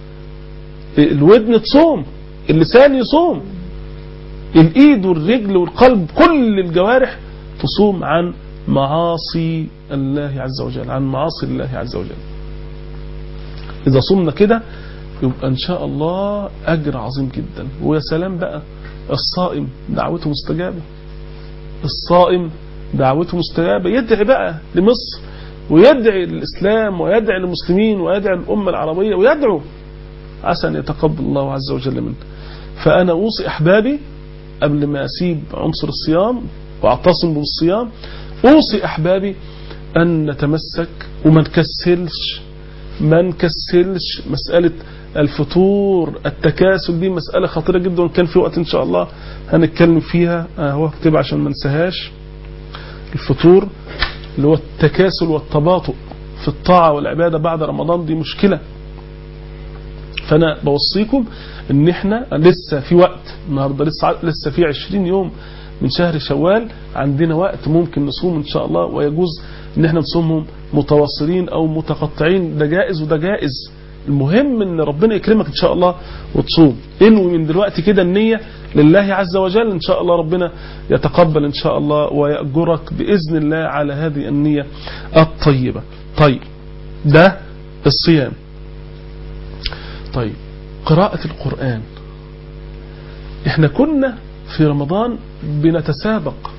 الودن تصوم اللسان يصوم الإيد والرجل والقلب كل الجوارح تصوم عن معاصي الله عز وجل عن معاصي الله عز وجل إذا صمنا كده يبقى إن شاء الله أجر عظيم جدا ويا سلام بقى الصائم دعوته مستجابة الصائم دعوته مستجابة يدعي بقى لمصر ويدعي للإسلام ويدعي للمسلمين ويدعي للأمة العربية ويدعو عسى أن يتقبل الله عز وجل منه فأنا أوصي أحبابي قبل ما أسيب عنصر الصيام وأعتصم بالصيام أوصي أحبابي أن نتمسك وما نكسلش ما نكسلش مسألة الفطور التكاسل دي مسألة خطيرة جدا وكان في وقت إن شاء الله هنتكلم فيها هو اكتب عشان ما ننساهاش الفطور اللي هو التكاسل والتباطؤ في الطاعة والعبادة بعد رمضان دي مشكلة فأنا بوصيكم ان احنا لسه في وقت النهاردة لسه, لسه في 20 يوم من شهر شوال عندنا وقت ممكن نصوم ان شاء الله ويجوز ان احنا نصومهم متواصلين او متقطعين ده جائز وده جائز المهم ان ربنا يكرمك ان شاء الله وتصوم انوي من دلوقتي كده النية لله عز وجل ان شاء الله ربنا يتقبل ان شاء الله ويأجرك بإذن الله على هذه النية الطيبة طيب ده الصيام طيب قراءة القرآن احنا كنا في رمضان بنتسابق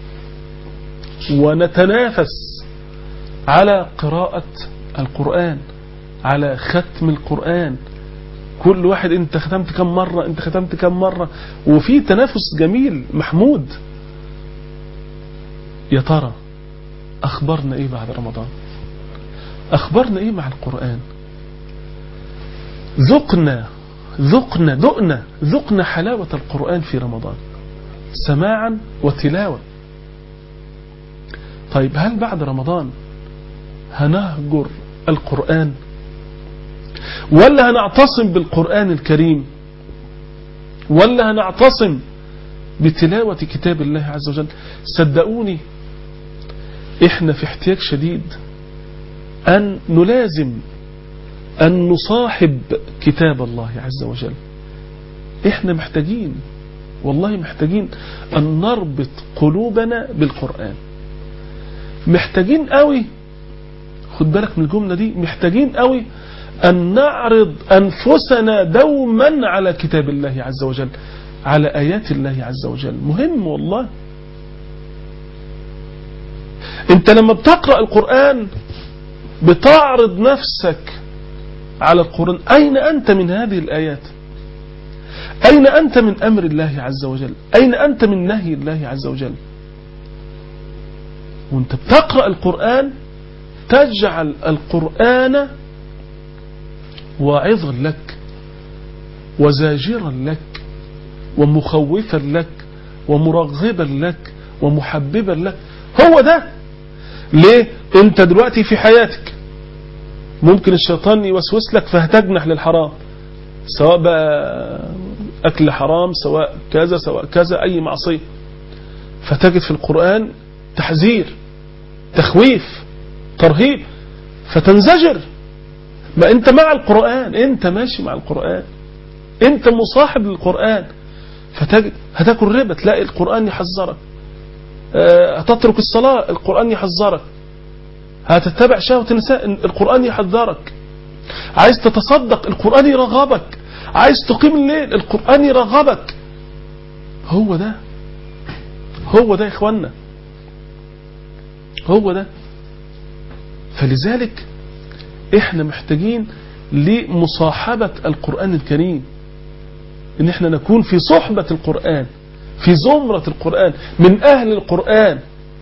ونتنافس على قراءة القرآن على ختم القرآن كل واحد انت ختمت كم مرة انت ختمت كم مرة وفي تنافس جميل محمود يا ترى اخبرنا ايه بعد رمضان اخبرنا ايه مع القرآن ذقنا ذقنا ذقنا ذقنا حلاوة القرآن في رمضان سماعا وتلاوة طيب هل بعد رمضان هنهجر القرآن ولا هنعتصم بالقرآن الكريم ولا هنعتصم بتلاوة كتاب الله عز وجل صدقوني احنا في احتياج شديد ان نلازم ان نصاحب كتاب الله عز وجل احنا محتاجين والله محتاجين أن نربط قلوبنا بالقرآن محتاجين قوي خد بالك من الجملة دي محتاجين قوي أن نعرض أنفسنا دوما على كتاب الله عز وجل على آيات الله عز وجل مهم والله انت لما بتقرأ القرآن بتعرض نفسك على القرآن أين أنت من هذه الآيات أين أنت من أمر الله عز وجل أين أنت من نهي الله عز وجل وانت بتقرأ القرآن تجعل القرآن واعظا لك وزاجرا لك ومخوفا لك ومرغبا لك ومحببا لك هو ده ليه انت دلوقتي في حياتك ممكن الشيطان يوسوس لك فهتجنح للحرام سواء بقى أكل حرام سواء كذا سواء كذا أي معصية فتجد في القرآن تحذير تخويف ترهيب فتنزجر ما انت مع القرآن انت ماشي مع القرآن انت مصاحب للقرآن فتجد هتاكل ربا تلاقي القرآن يحذرك أه هتترك الصلاة القرآن يحذرك هتتبع شهوة النساء القرآن يحذرك عايز تتصدق القرآن يرغبك عايز تقيم الليل القرآن يرغبك هو ده هو ده يا اخوانا هو ده فلذلك احنا محتاجين لمصاحبة القرآن الكريم ان احنا نكون في صحبة القرآن في زمرة القرآن من اهل القرآن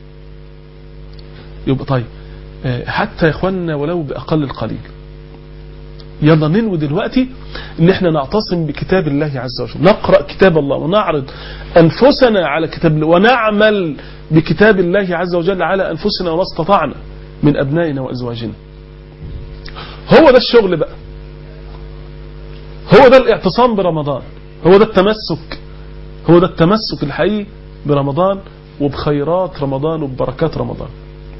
يبقى طيب حتى يا اخواننا ولو باقل القليل يلا ننوي دلوقتي ان احنا نعتصم بكتاب الله عز وجل نقرأ كتاب الله ونعرض انفسنا على كتاب الله ونعمل بكتاب الله عز وجل على انفسنا وما استطعنا من ابنائنا وازواجنا هو ده الشغل بقى هو ده الاعتصام برمضان هو ده التمسك هو ده التمسك الحقيقي برمضان وبخيرات رمضان وببركات رمضان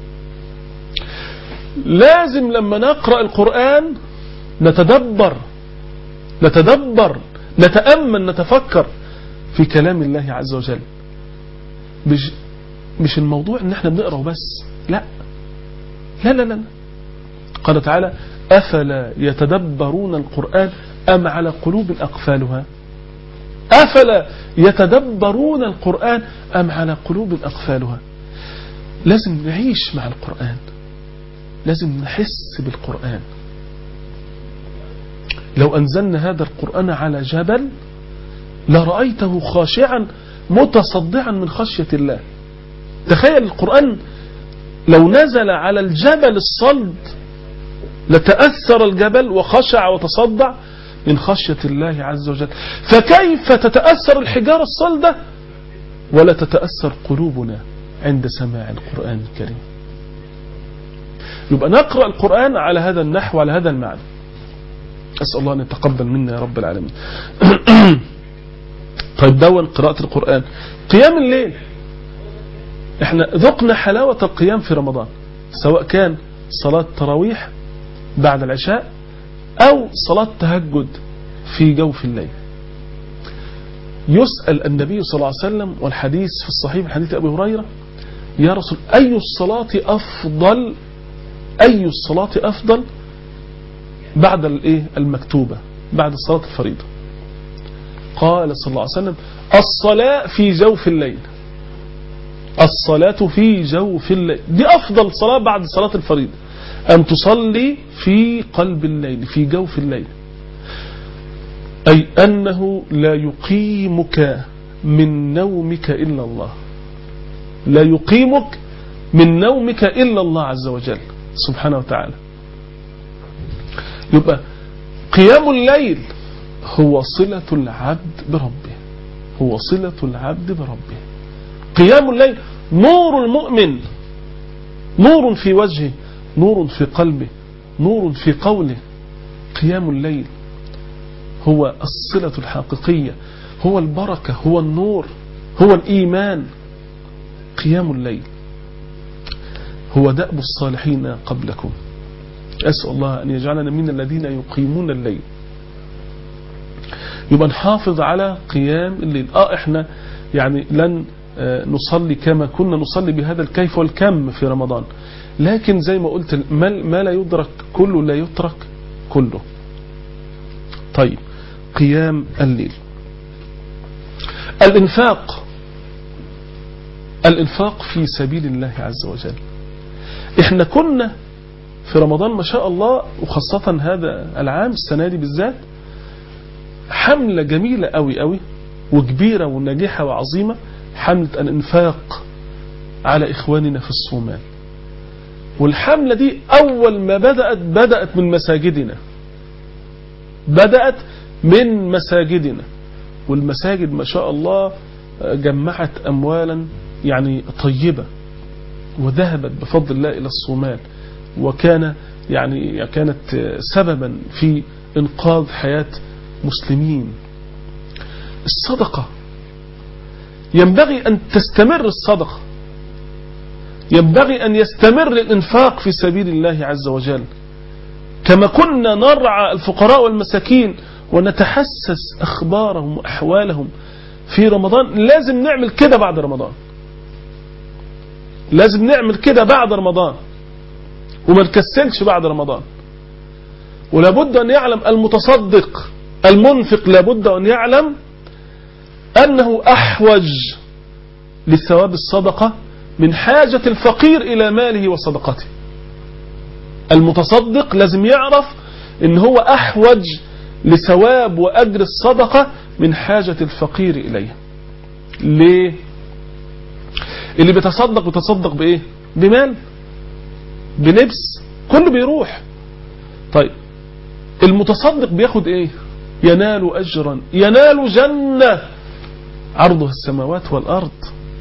لازم لما نقرأ القرآن نتدبر نتدبر نتأمل نتفكر في كلام الله عز وجل مش, مش الموضوع ان احنا بنقرأ بس لا لا لا لا قال تعالى أفلا يتدبرون القرآن أم على قلوب أقفالها أفلا يتدبرون القرآن أم على قلوب أقفالها لازم نعيش مع القرآن لازم نحس بالقرآن لو أنزلنا هذا القرآن على جبل لرأيته خاشعا متصدعا من خشية الله تخيل القرآن لو نزل على الجبل الصلد لتأثر الجبل وخشع وتصدع من خشية الله عز وجل فكيف تتأثر الحجارة الصلدة ولا تتأثر قلوبنا عند سماع القرآن الكريم يبقى نقرأ القرآن على هذا النحو وعلى هذا المعنى أسأل الله أن يتقبل منا يا رب العالمين طيب دون قراءة القرآن قيام الليل احنا ذقنا حلاوة القيام في رمضان سواء كان صلاة تراويح بعد العشاء أو صلاة تهجد في جوف الليل يسأل النبي صلى الله عليه وسلم والحديث في الصحيح من حديث أبي هريرة يا رسول أي الصلاة أفضل أي الصلاة أفضل بعد الايه المكتوبة بعد الصلاة الفريضة قال صلى الله عليه وسلم الصلاة في جوف الليل الصلاة في جوف الليل دي أفضل صلاة بعد صلاة الفريضة أن تصلي في قلب الليل في جوف الليل أي أنه لا يقيمك من نومك إلا الله لا يقيمك من نومك إلا الله عز وجل سبحانه وتعالى يبقى قيام الليل هو صلة العبد بربه هو صلة العبد بربه قيام الليل نور المؤمن نور في وجهه نور في قلبه نور في قوله قيام الليل هو الصلة الحقيقية هو البركة هو النور هو الإيمان قيام الليل هو دأب الصالحين قبلكم أسأل الله أن يجعلنا من الذين يقيمون الليل يبقى نحافظ على قيام الليل اه احنا يعني لن آه، نصلي كما كنا نصلي بهذا الكيف والكم في رمضان لكن زي ما قلت ما ما لا يدرك كله لا يترك كله طيب قيام الليل الانفاق الانفاق في سبيل الله عز وجل احنا كنا في رمضان ما شاء الله وخاصة هذا العام السنة دي بالذات حملة جميلة قوي قوي وكبيرة وناجحة وعظيمة حملة الانفاق على إخواننا في الصومال والحملة دي أول ما بدأت بدأت من مساجدنا بدأت من مساجدنا والمساجد ما شاء الله جمعت أموالا يعني طيبة وذهبت بفضل الله إلى الصومال وكان يعني كانت سببا في إنقاذ حياة مسلمين الصدقة ينبغي أن تستمر الصدقة ينبغي أن يستمر الإنفاق في سبيل الله عز وجل كما كنا نرعى الفقراء والمساكين ونتحسس أخبارهم وأحوالهم في رمضان لازم نعمل كده بعد رمضان لازم نعمل كده بعد رمضان وما نكسلش بعد رمضان ولابد أن يعلم المتصدق المنفق لابد أن يعلم أنه أحوج لثواب الصدقة من حاجة الفقير إلى ماله وصدقته المتصدق لازم يعرف ان هو أحوج لثواب وأجر الصدقة من حاجة الفقير إليه ليه اللي بيتصدق بيتصدق بإيه بمال بلبس كله بيروح طيب المتصدق بياخد ايه ينال اجرا ينال جنة عرضها السماوات والارض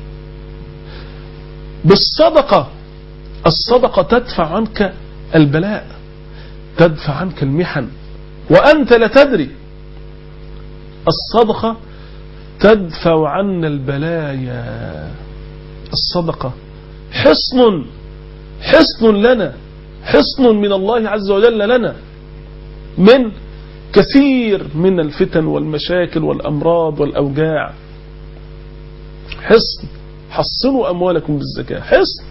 بالصدقة الصدقة تدفع عنك البلاء تدفع عنك المحن وأنت لا تدري الصدقة تدفع عنا البلايا الصدقة حصن حصن لنا حصن من الله عز وجل لنا من كثير من الفتن والمشاكل والأمراض والأوجاع حصن حصنوا أموالكم بالزكاة حصن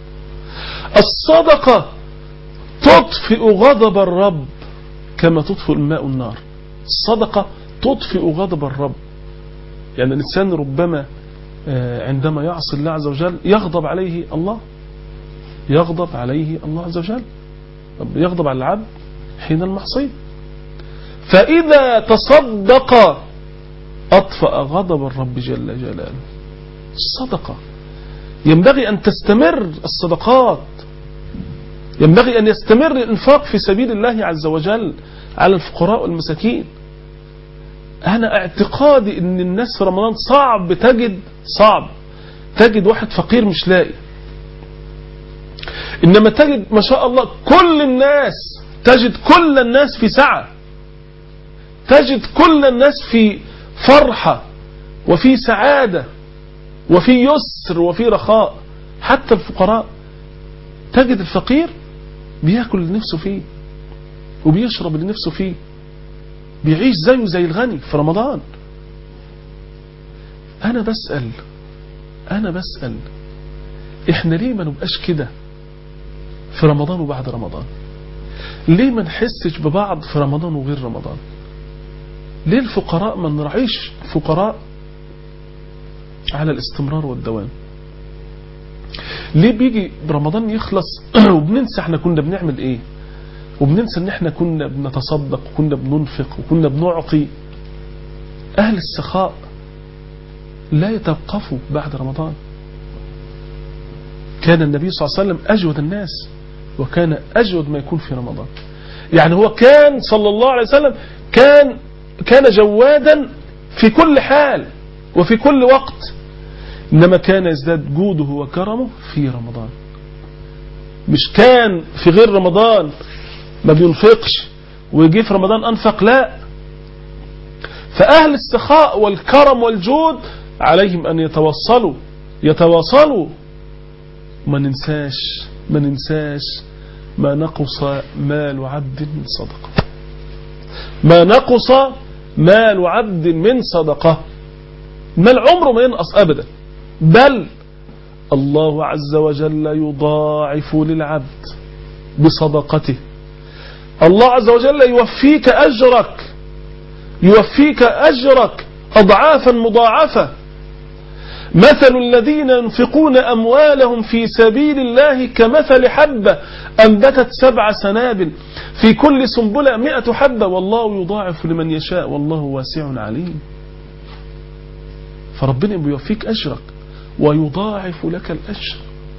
الصدقة تطفئ غضب الرب كما تطفئ الماء النار الصدقة تطفئ غضب الرب يعني الإنسان ربما عندما يعصي الله عز وجل يغضب عليه الله يغضب عليه الله عز وجل يغضب على العبد حين المعصية فإذا تصدق أطفأ غضب الرب جل جلاله الصدقة ينبغي أن تستمر الصدقات ينبغي أن يستمر الإنفاق في سبيل الله عز وجل على الفقراء والمساكين أنا اعتقادي أن الناس في رمضان صعب تجد صعب تجد واحد فقير مش لاقي إنما تجد ما شاء الله كل الناس تجد كل الناس في سعة تجد كل الناس في فرحة وفي سعادة وفي يسر وفي رخاء حتى الفقراء تجد الفقير بياكل اللي نفسه فيه وبيشرب اللي نفسه فيه بيعيش زيه زي الغني في رمضان انا بسأل انا بسأل احنا ليه ما نبقاش كده في رمضان وبعد رمضان ليه ما نحسش ببعض في رمضان وغير رمضان ليه الفقراء ما نراعيش فقراء على الاستمرار والدوام ليه بيجي رمضان يخلص وبننسى احنا كنا بنعمل ايه وبننسى ان احنا كنا بنتصدق وكنا بننفق وكنا بنعطي اهل السخاء لا يتوقفوا بعد رمضان كان النبي صلى الله عليه وسلم اجود الناس وكان اجود ما يكون في رمضان يعني هو كان صلى الله عليه وسلم كان كان جوادا في كل حال وفي كل وقت إنما كان يزداد جوده وكرمه في رمضان مش كان في غير رمضان ما بينفقش ويجي في رمضان أنفق لا فأهل السخاء والكرم والجود عليهم أن يتوصلوا يتواصلوا ما ننساش ما ننساش ما نقص مال عبد من صدقة ما نقص مال عبد من صدقة مال عمره ما ينقص أبدا بل الله عز وجل يضاعف للعبد بصدقته الله عز وجل يوفيك أجرك يوفيك أجرك أضعافا مضاعفة مثل الذين ينفقون أموالهم في سبيل الله كمثل حبة أنبتت سبع سنابل في كل سنبلة مئة حبة والله يضاعف لمن يشاء والله واسع عليم فربنا بيوفيك أجرك ويضاعف لك الأجر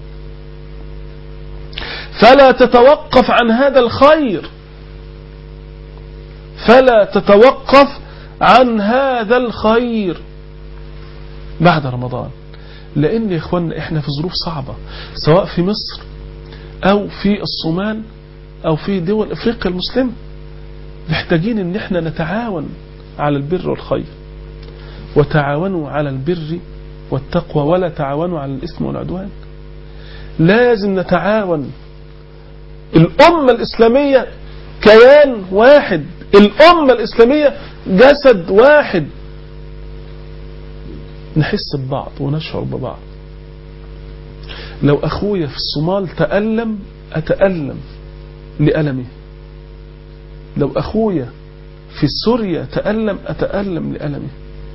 فلا تتوقف عن هذا الخير فلا تتوقف عن هذا الخير بعد رمضان لأن يا إخواننا إحنا في ظروف صعبة سواء في مصر أو في الصومال أو في دول أفريقيا المسلمة محتاجين إن إحنا نتعاون على البر والخير وتعاونوا على البر والتقوى ولا تعاونوا على الإثم والعدوان لازم نتعاون الأمة الإسلامية كيان واحد الأمة الإسلامية جسد واحد نحس ببعض ونشعر ببعض لو أخويا في الصومال تألم أتألم لألمه لو أخويا في سوريا تألم أتألم لألمه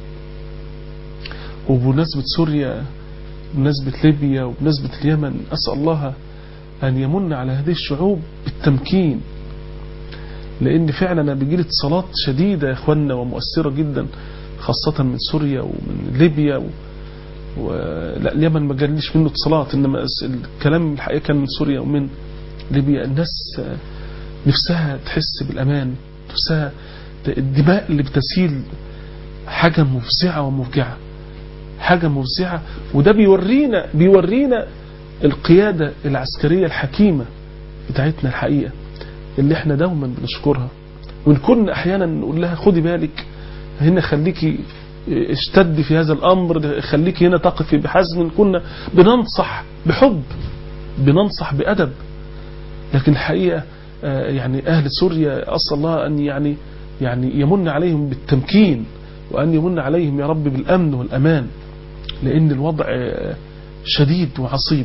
وبمناسبة سوريا بمناسبة ليبيا وبمناسبة اليمن أسأل الله أن يمن على هذه الشعوب بالتمكين لأن فعلا أنا بيجيلي اتصالات شديدة يا إخواننا ومؤثرة جدا خاصة من سوريا ومن ليبيا و... و... لا اليمن ما جاليش منه اتصالات إنما الكلام الحقيقة كان من سوريا ومن ليبيا الناس نفسها تحس بالأمان نفسها الدماء اللي بتسيل حاجة مفزعة ومفجعة حاجة مفزعة وده بيورينا بيورينا القيادة العسكرية الحكيمة بتاعتنا الحقيقة اللي احنا دوما بنشكرها وان كنا احيانا نقول لها خدي بالك هنا خليكي اشتدي في هذا الامر خليكي هنا تقفي بحزم كنا بننصح بحب بننصح بأدب لكن الحقيقة يعني أهل سوريا أسأل الله أن يعني يعني يمن عليهم بالتمكين وأن يمن عليهم يا رب بالأمن والأمان لأن الوضع شديد وعصيب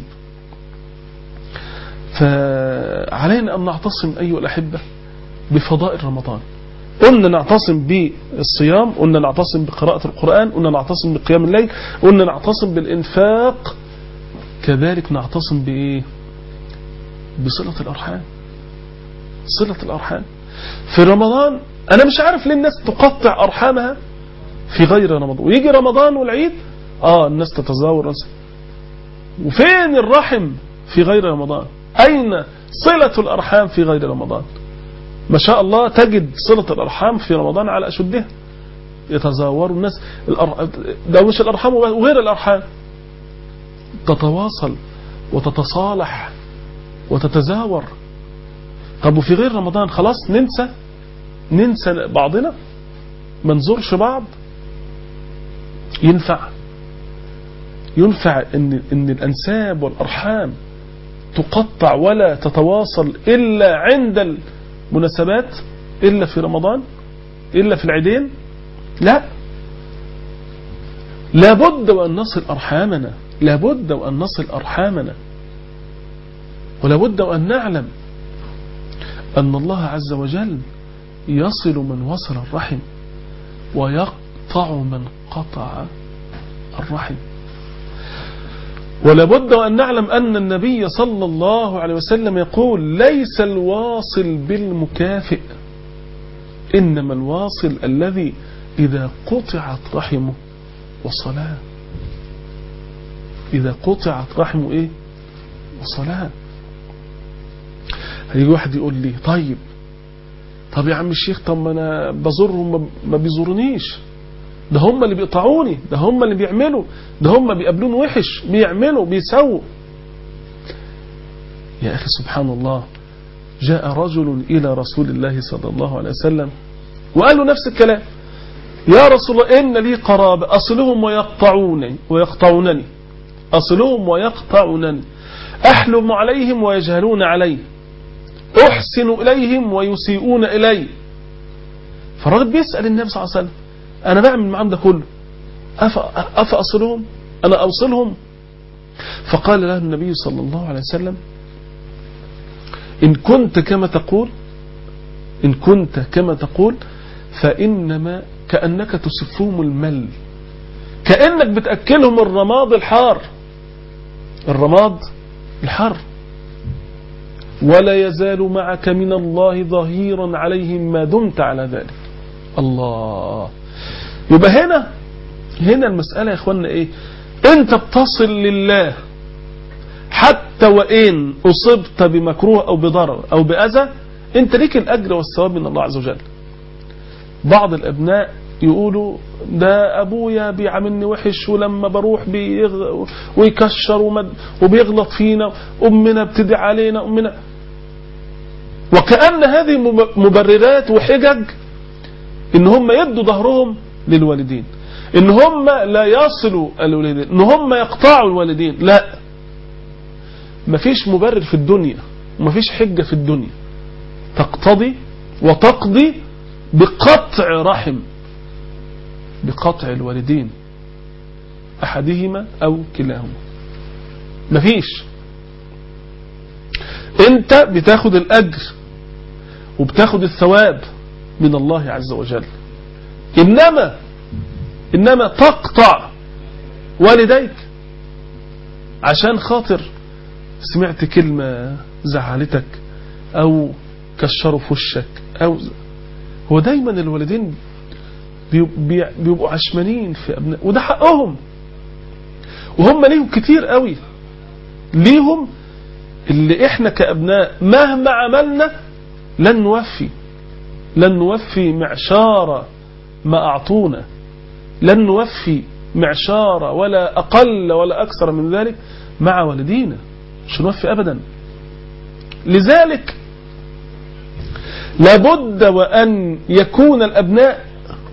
فعلينا أن نعتصم أيها الأحبة بفضائل رمضان قلنا نعتصم بالصيام قلنا نعتصم بقراءة القرآن قلنا نعتصم بقيام الليل قلنا نعتصم بالإنفاق كذلك نعتصم بإيه بصلة الأرحام صلة الأرحام في رمضان أنا مش عارف ليه الناس تقطع أرحامها في غير رمضان ويجي رمضان والعيد آه الناس تتزاور وفين الرحم في غير رمضان أين صلة الأرحام في غير رمضان ما شاء الله تجد صلة الأرحام في رمضان على أشدها يتزاوروا الناس ده مش الأرحام وغير الأرحام تتواصل وتتصالح وتتزاور طب وفي غير رمضان خلاص ننسى ننسى بعضنا ما نزورش بعض ينفع ينفع ان ان الانساب والارحام تقطع ولا تتواصل الا عند المناسبات الا في رمضان الا في العيدين لا لابد وان نصل ارحامنا لابد وان نصل ارحامنا ولابد وان نعلم ان الله عز وجل يصل من وصل الرحم ويقطع من قطع الرحم ولابد أن نعلم أن النبي صلى الله عليه وسلم يقول ليس الواصل بالمكافئ إنما الواصل الذي إذا قطعت رحمه وصلاه إذا قطعت رحمه إيه وصلاه هيجي واحد يقول لي طيب طب يا عم الشيخ طب ما أنا بزورهم ما بيزورنيش ده هم اللي بيقطعوني ده هم اللي بيعملوا ده هم بيقابلون وحش بيعملوا بيسووا يا أخي سبحان الله جاء رجل إلى رسول الله صلى الله عليه وسلم وقال له نفس الكلام يا رسول الله إن لي قرابة أصلهم ويقطعونني ويقطعونني أصلهم ويقطعونني أحلم عليهم ويجهلون علي أحسن إليهم ويسيئون إلي فالراجل بيسأل النبي صلى الله عليه وسلم أنا بعمل معاهم ده كله أف- أفأصلهم أنا أوصلهم فقال له النبي صلى الله عليه وسلم إن كنت كما تقول إن كنت كما تقول فإنما كأنك تسفهم المل كأنك بتأكلهم الرماد الحار الرماد الحار ولا يزال معك من الله ظهيرا عليهم ما دمت على ذلك الله يبقى هنا هنا المسألة يا اخوانا ايه انت بتصل لله حتى وان اصبت بمكروه او بضرر او باذى انت ليك الاجر والثواب من الله عز وجل بعض الابناء يقولوا ده ابويا بيعاملني وحش ولما بروح بيغ... ويكشر ومد... وبيغلط فينا امنا بتدعي علينا امنا وكأن هذه مب- مبررات وحجج ان هم يدوا ظهرهم للوالدين ان هم لا يصلوا الوالدين ان هم يقطعوا الوالدين لا مفيش مبرر في الدنيا ومفيش حجة في الدنيا تقتضي وتقضي بقطع رحم بقطع الوالدين احدهما او كلاهما مفيش انت بتاخد الاجر وبتاخد الثواب من الله عز وجل انما انما تقطع والديك عشان خاطر سمعت كلمة زعلتك او كشروا في وشك او ز- هو دايما الوالدين بيب- بي- بيبقوا عشمانين في ابناء وده حقهم وهم ليهم كتير قوي ليهم اللي احنا كابناء مهما عملنا لن نوفي لن نوفي معشار ما اعطونا لن نوفي معشار ولا اقل ولا اكثر من ذلك مع والدينا مش نوفي ابدا لذلك لابد وان يكون الابناء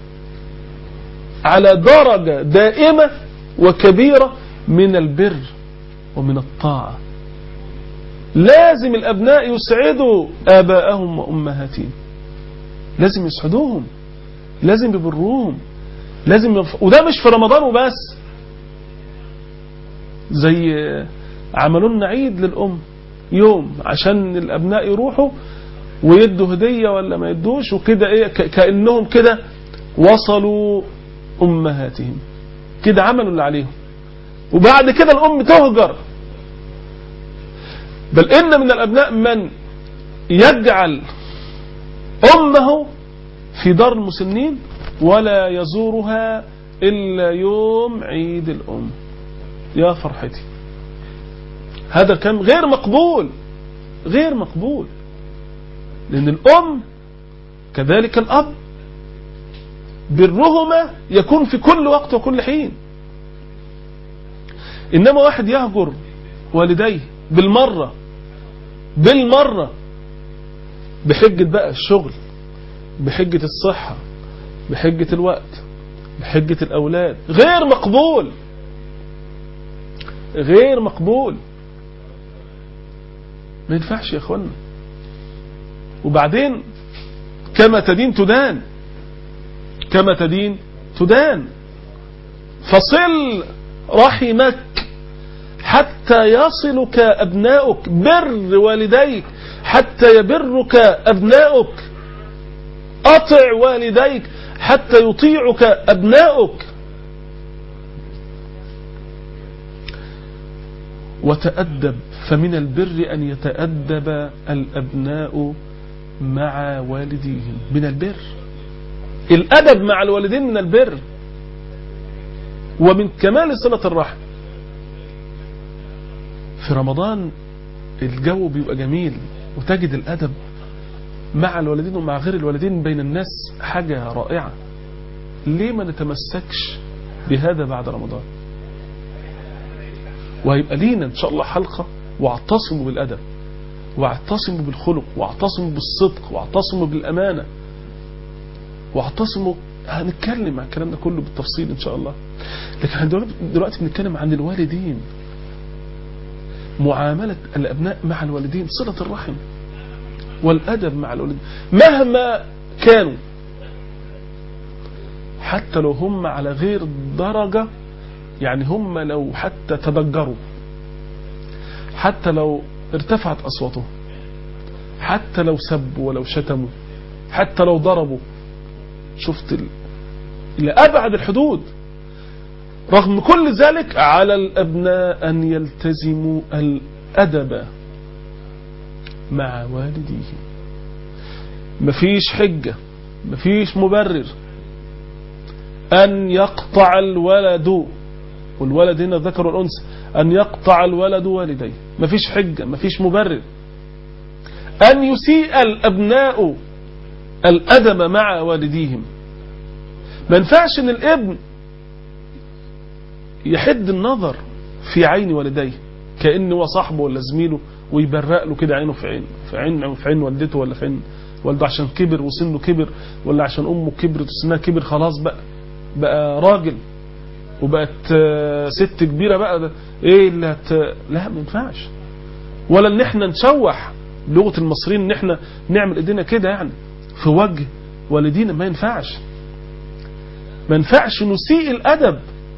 على درجة دائمة وكبيرة من البر ومن الطاعة لازم الأبناء يسعدوا آباءهم وأمهاتهم لازم يسعدوهم لازم يبروهم لازم يف... وده مش في رمضان وبس زي عملوا لنا عيد للأم يوم عشان الأبناء يروحوا ويدوا هدية ولا ما يدوش وكده إيه ك... كأنهم كده وصلوا أمهاتهم كده عملوا اللي عليهم وبعد كده الأم تهجر بل إن من الأبناء من يجعل أمه في دار المسنين ولا يزورها إلا يوم عيد الأم يا فرحتي هذا كان غير مقبول غير مقبول لأن الأم كذلك الأب برهما يكون في كل وقت وكل حين إنما واحد يهجر والديه بالمرة بالمرة بحجة بقى الشغل بحجة الصحة بحجة الوقت بحجة الأولاد غير مقبول غير مقبول ما ينفعش يا اخوانا وبعدين كما تدين تدان كما تدين تدان فصل رحمك حتى يصلك أبناؤك بر والديك حتى يبرك أبناؤك أطع والديك حتى يطيعك أبناؤك وتأدب فمن البر أن يتأدب الأبناء مع والديهم من البر الأدب مع الوالدين من البر ومن كمال صلة الرحم في رمضان الجو بيبقى جميل وتجد الأدب مع الوالدين ومع غير الوالدين بين الناس حاجة رائعة ليه ما نتمسكش بهذا بعد رمضان وهيبقى لينا ان شاء الله حلقة واعتصموا بالأدب واعتصموا بالخلق واعتصموا بالصدق واعتصموا بالأمانة واعتصموا هنتكلم عن الكلام ده كله بالتفصيل ان شاء الله لكن احنا دلوقتي بنتكلم عن الوالدين معاملة الأبناء مع الوالدين صلة الرحم والأدب مع الوالدين مهما كانوا حتى لو هم على غير درجة يعني هم لو حتى تضجروا حتى لو ارتفعت أصواتهم حتى لو سبوا ولو شتموا حتى لو ضربوا شفت ال... إلى أبعد الحدود رغم كل ذلك على الأبناء أن يلتزموا الأدب مع والديهم مفيش حجة مفيش مبرر أن يقطع الولد والولد هنا ذكر والأنثى أن يقطع الولد والديه مفيش حجة مفيش مبرر أن يسيء الأبناء الأدب مع والديهم ما ينفعش أن الابن يحد النظر في عين والديه كأنه هو صاحبه ولا زميله ويبرق له كده عينه في عين في عين في عين والدته ولا في عين والده عشان كبر وسنه كبر ولا عشان امه كبرت وسنها كبر خلاص بقى بقى راجل وبقت ست كبيره بقى ده ايه اللي هت... لا ما ينفعش ولا ان احنا نشوح لغه المصريين ان احنا نعمل ايدينا كده يعني في وجه والدينا ما ينفعش ما ينفعش نسيء الادب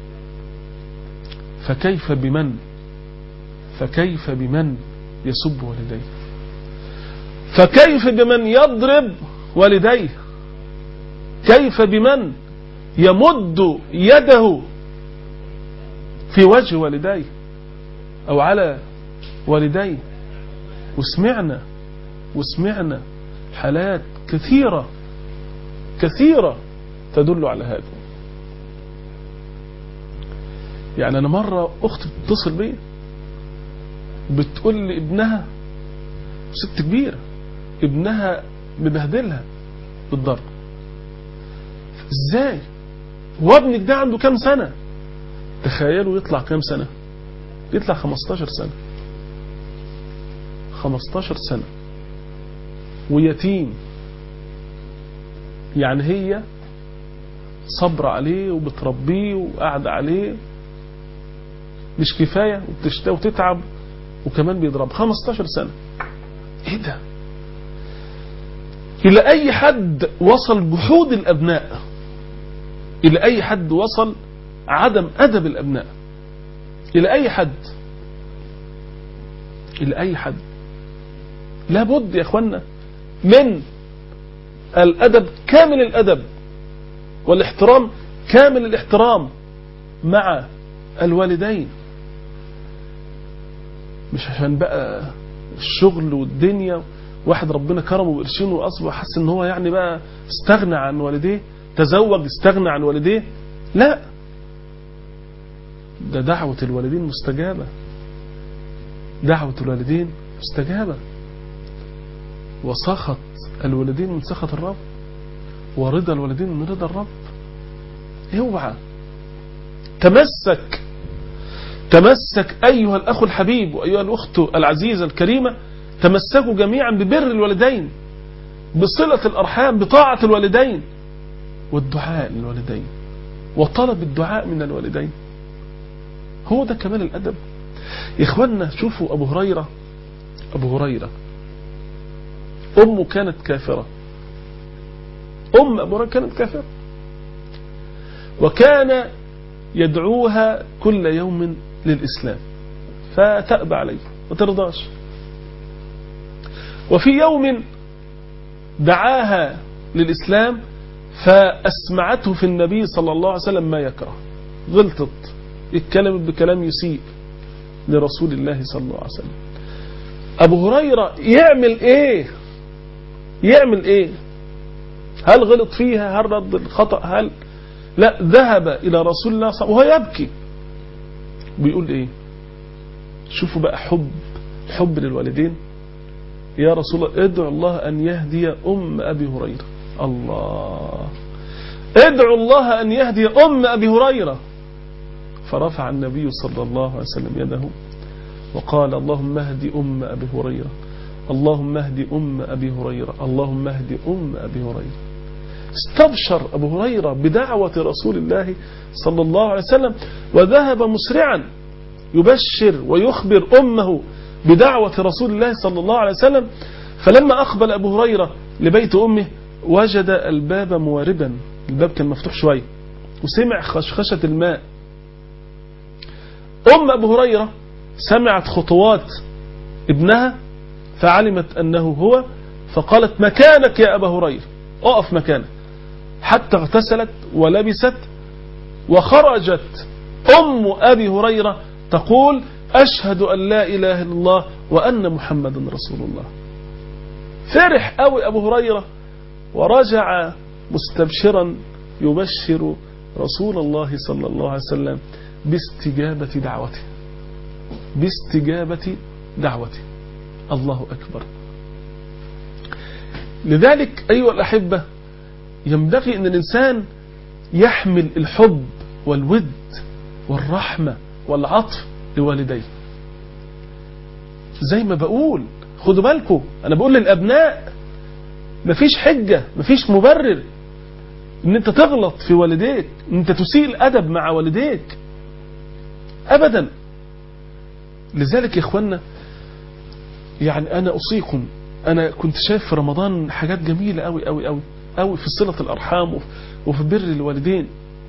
فكيف بمن فكيف بمن يسب والديه فكيف بمن يضرب والديه كيف بمن يمد يده في وجه والديه او على والديه وسمعنا وسمعنا حالات كثيرة كثيرة تدل على هذا يعني انا مرة اختي بتتصل بيا بتقول لي ابنها ست كبيرة ابنها مبهدلها بالضرب ازاي وابنك ده عنده كام سنة تخيلوا يطلع كام سنة يطلع 15 سنة 15 سنة ويتيم يعني هي صبر عليه وبتربيه وقاعدة عليه مش كفاية وبتشتى وتتعب وكمان بيضرب 15 سنة ايه ده الى اي حد وصل جحود الابناء الى اي حد وصل عدم ادب الابناء الى اي حد الى اي حد لابد يا اخوانا من الادب كامل الادب والاحترام كامل الاحترام مع الوالدين مش عشان بقى الشغل والدنيا واحد ربنا كرمه بقرشين واصبح حس ان هو يعني بقى استغنى عن والديه تزوج استغنى عن والديه لا ده دعوة الوالدين مستجابة دعوة الوالدين مستجابة وسخط الوالدين من سخط الرب ورضا الوالدين من رضا الرب اوعى تمسك تمسك أيها الأخ الحبيب وأيها الأخت العزيزة الكريمة تمسكوا جميعا ببر الوالدين بصلة الأرحام بطاعة الوالدين والدعاء للوالدين وطلب الدعاء من الوالدين هو ده كمال الأدب يا إخوانا شوفوا أبو هريرة أبو هريرة أمه كانت كافرة أم أبو هريرة كانت كافرة وكان يدعوها كل يوم للإسلام فتأبى عليه ما ترضاش وفي يوم دعاها للإسلام فأسمعته في النبي صلى الله عليه وسلم ما يكره غلطت اتكلمت بكلام يسيء لرسول الله صلى الله عليه وسلم أبو هريرة يعمل إيه يعمل إيه هل غلط فيها هل رد الخطأ هل لا ذهب إلى رسول الله صلى الله عليه وسلم وهو يبكي بيقول إيه شوفوا بقى حب حب للوالدين يا رسول الله ادعو الله أن يهدي أم أبي هريرة الله ادعو الله أن يهدي أم أبي هريرة فرفع النبي صلى الله عليه وسلم يده وقال اللهم اهد أم أبي هريرة اللهم اهد أم أبي هريرة اللهم اهد أم أبي هريرة استبشر أبو هريرة بدعوة رسول الله صلى الله عليه وسلم وذهب مسرعا يبشر ويخبر أمه بدعوة رسول الله صلى الله عليه وسلم فلما أقبل أبو هريرة لبيت أمه وجد الباب مواربا الباب كان مفتوح شوية وسمع خشخشة الماء أم أبو هريرة سمعت خطوات ابنها فعلمت أنه هو فقالت مكانك يا أبا هريرة أقف مكانك حتى اغتسلت ولبست وخرجت أم أبي هريرة تقول أشهد أن لا إله إلا الله وأن محمدا رسول الله فرح أوي أبو هريرة ورجع مستبشرا يبشر رسول الله صلى الله عليه وسلم باستجابة دعوته باستجابة دعوته الله أكبر لذلك أيها الأحبة ينبغي أن الإنسان يحمل الحب والود والرحمة والعطف لوالديه زي ما بقول خدوا بالكم أنا بقول للأبناء مفيش حجة مفيش مبرر ان انت تغلط في والديك ان انت تسيء الادب مع والديك ابدا لذلك يا اخوانا يعني انا اوصيكم انا كنت شايف في رمضان حاجات جميلة قوي قوي قوي قوي في صلة الارحام وفي بر الوالدين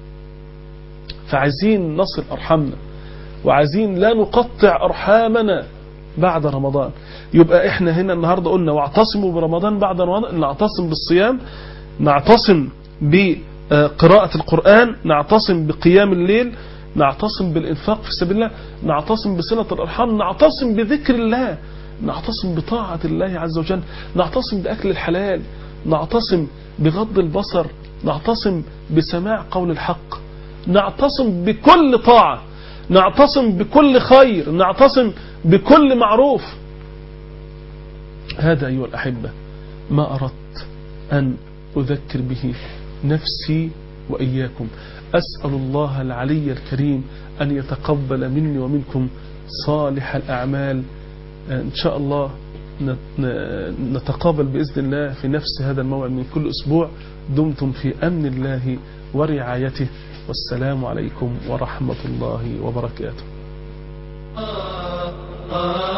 فعايزين نصل ارحامنا وعايزين لا نقطع ارحامنا بعد رمضان يبقى احنا هنا النهاردة قلنا واعتصموا برمضان بعد رمضان نعتصم بالصيام نعتصم بقراءة القرآن نعتصم بقيام الليل نعتصم بالإنفاق في سبيل الله نعتصم بصلة الأرحام نعتصم بذكر الله نعتصم بطاعة الله عز وجل نعتصم بأكل الحلال نعتصم بغض البصر نعتصم بسماع قول الحق نعتصم بكل طاعة نعتصم بكل خير نعتصم بكل معروف هذا أيها الأحبة ما أردت أن أذكر به نفسي وإياكم أسأل الله العلي الكريم أن يتقبل مني ومنكم صالح الأعمال إن شاء الله نتقابل بإذن الله في نفس هذا الموعد من كل أسبوع دمتم في أمن الله ورعايته والسلام عليكم ورحمة الله وبركاته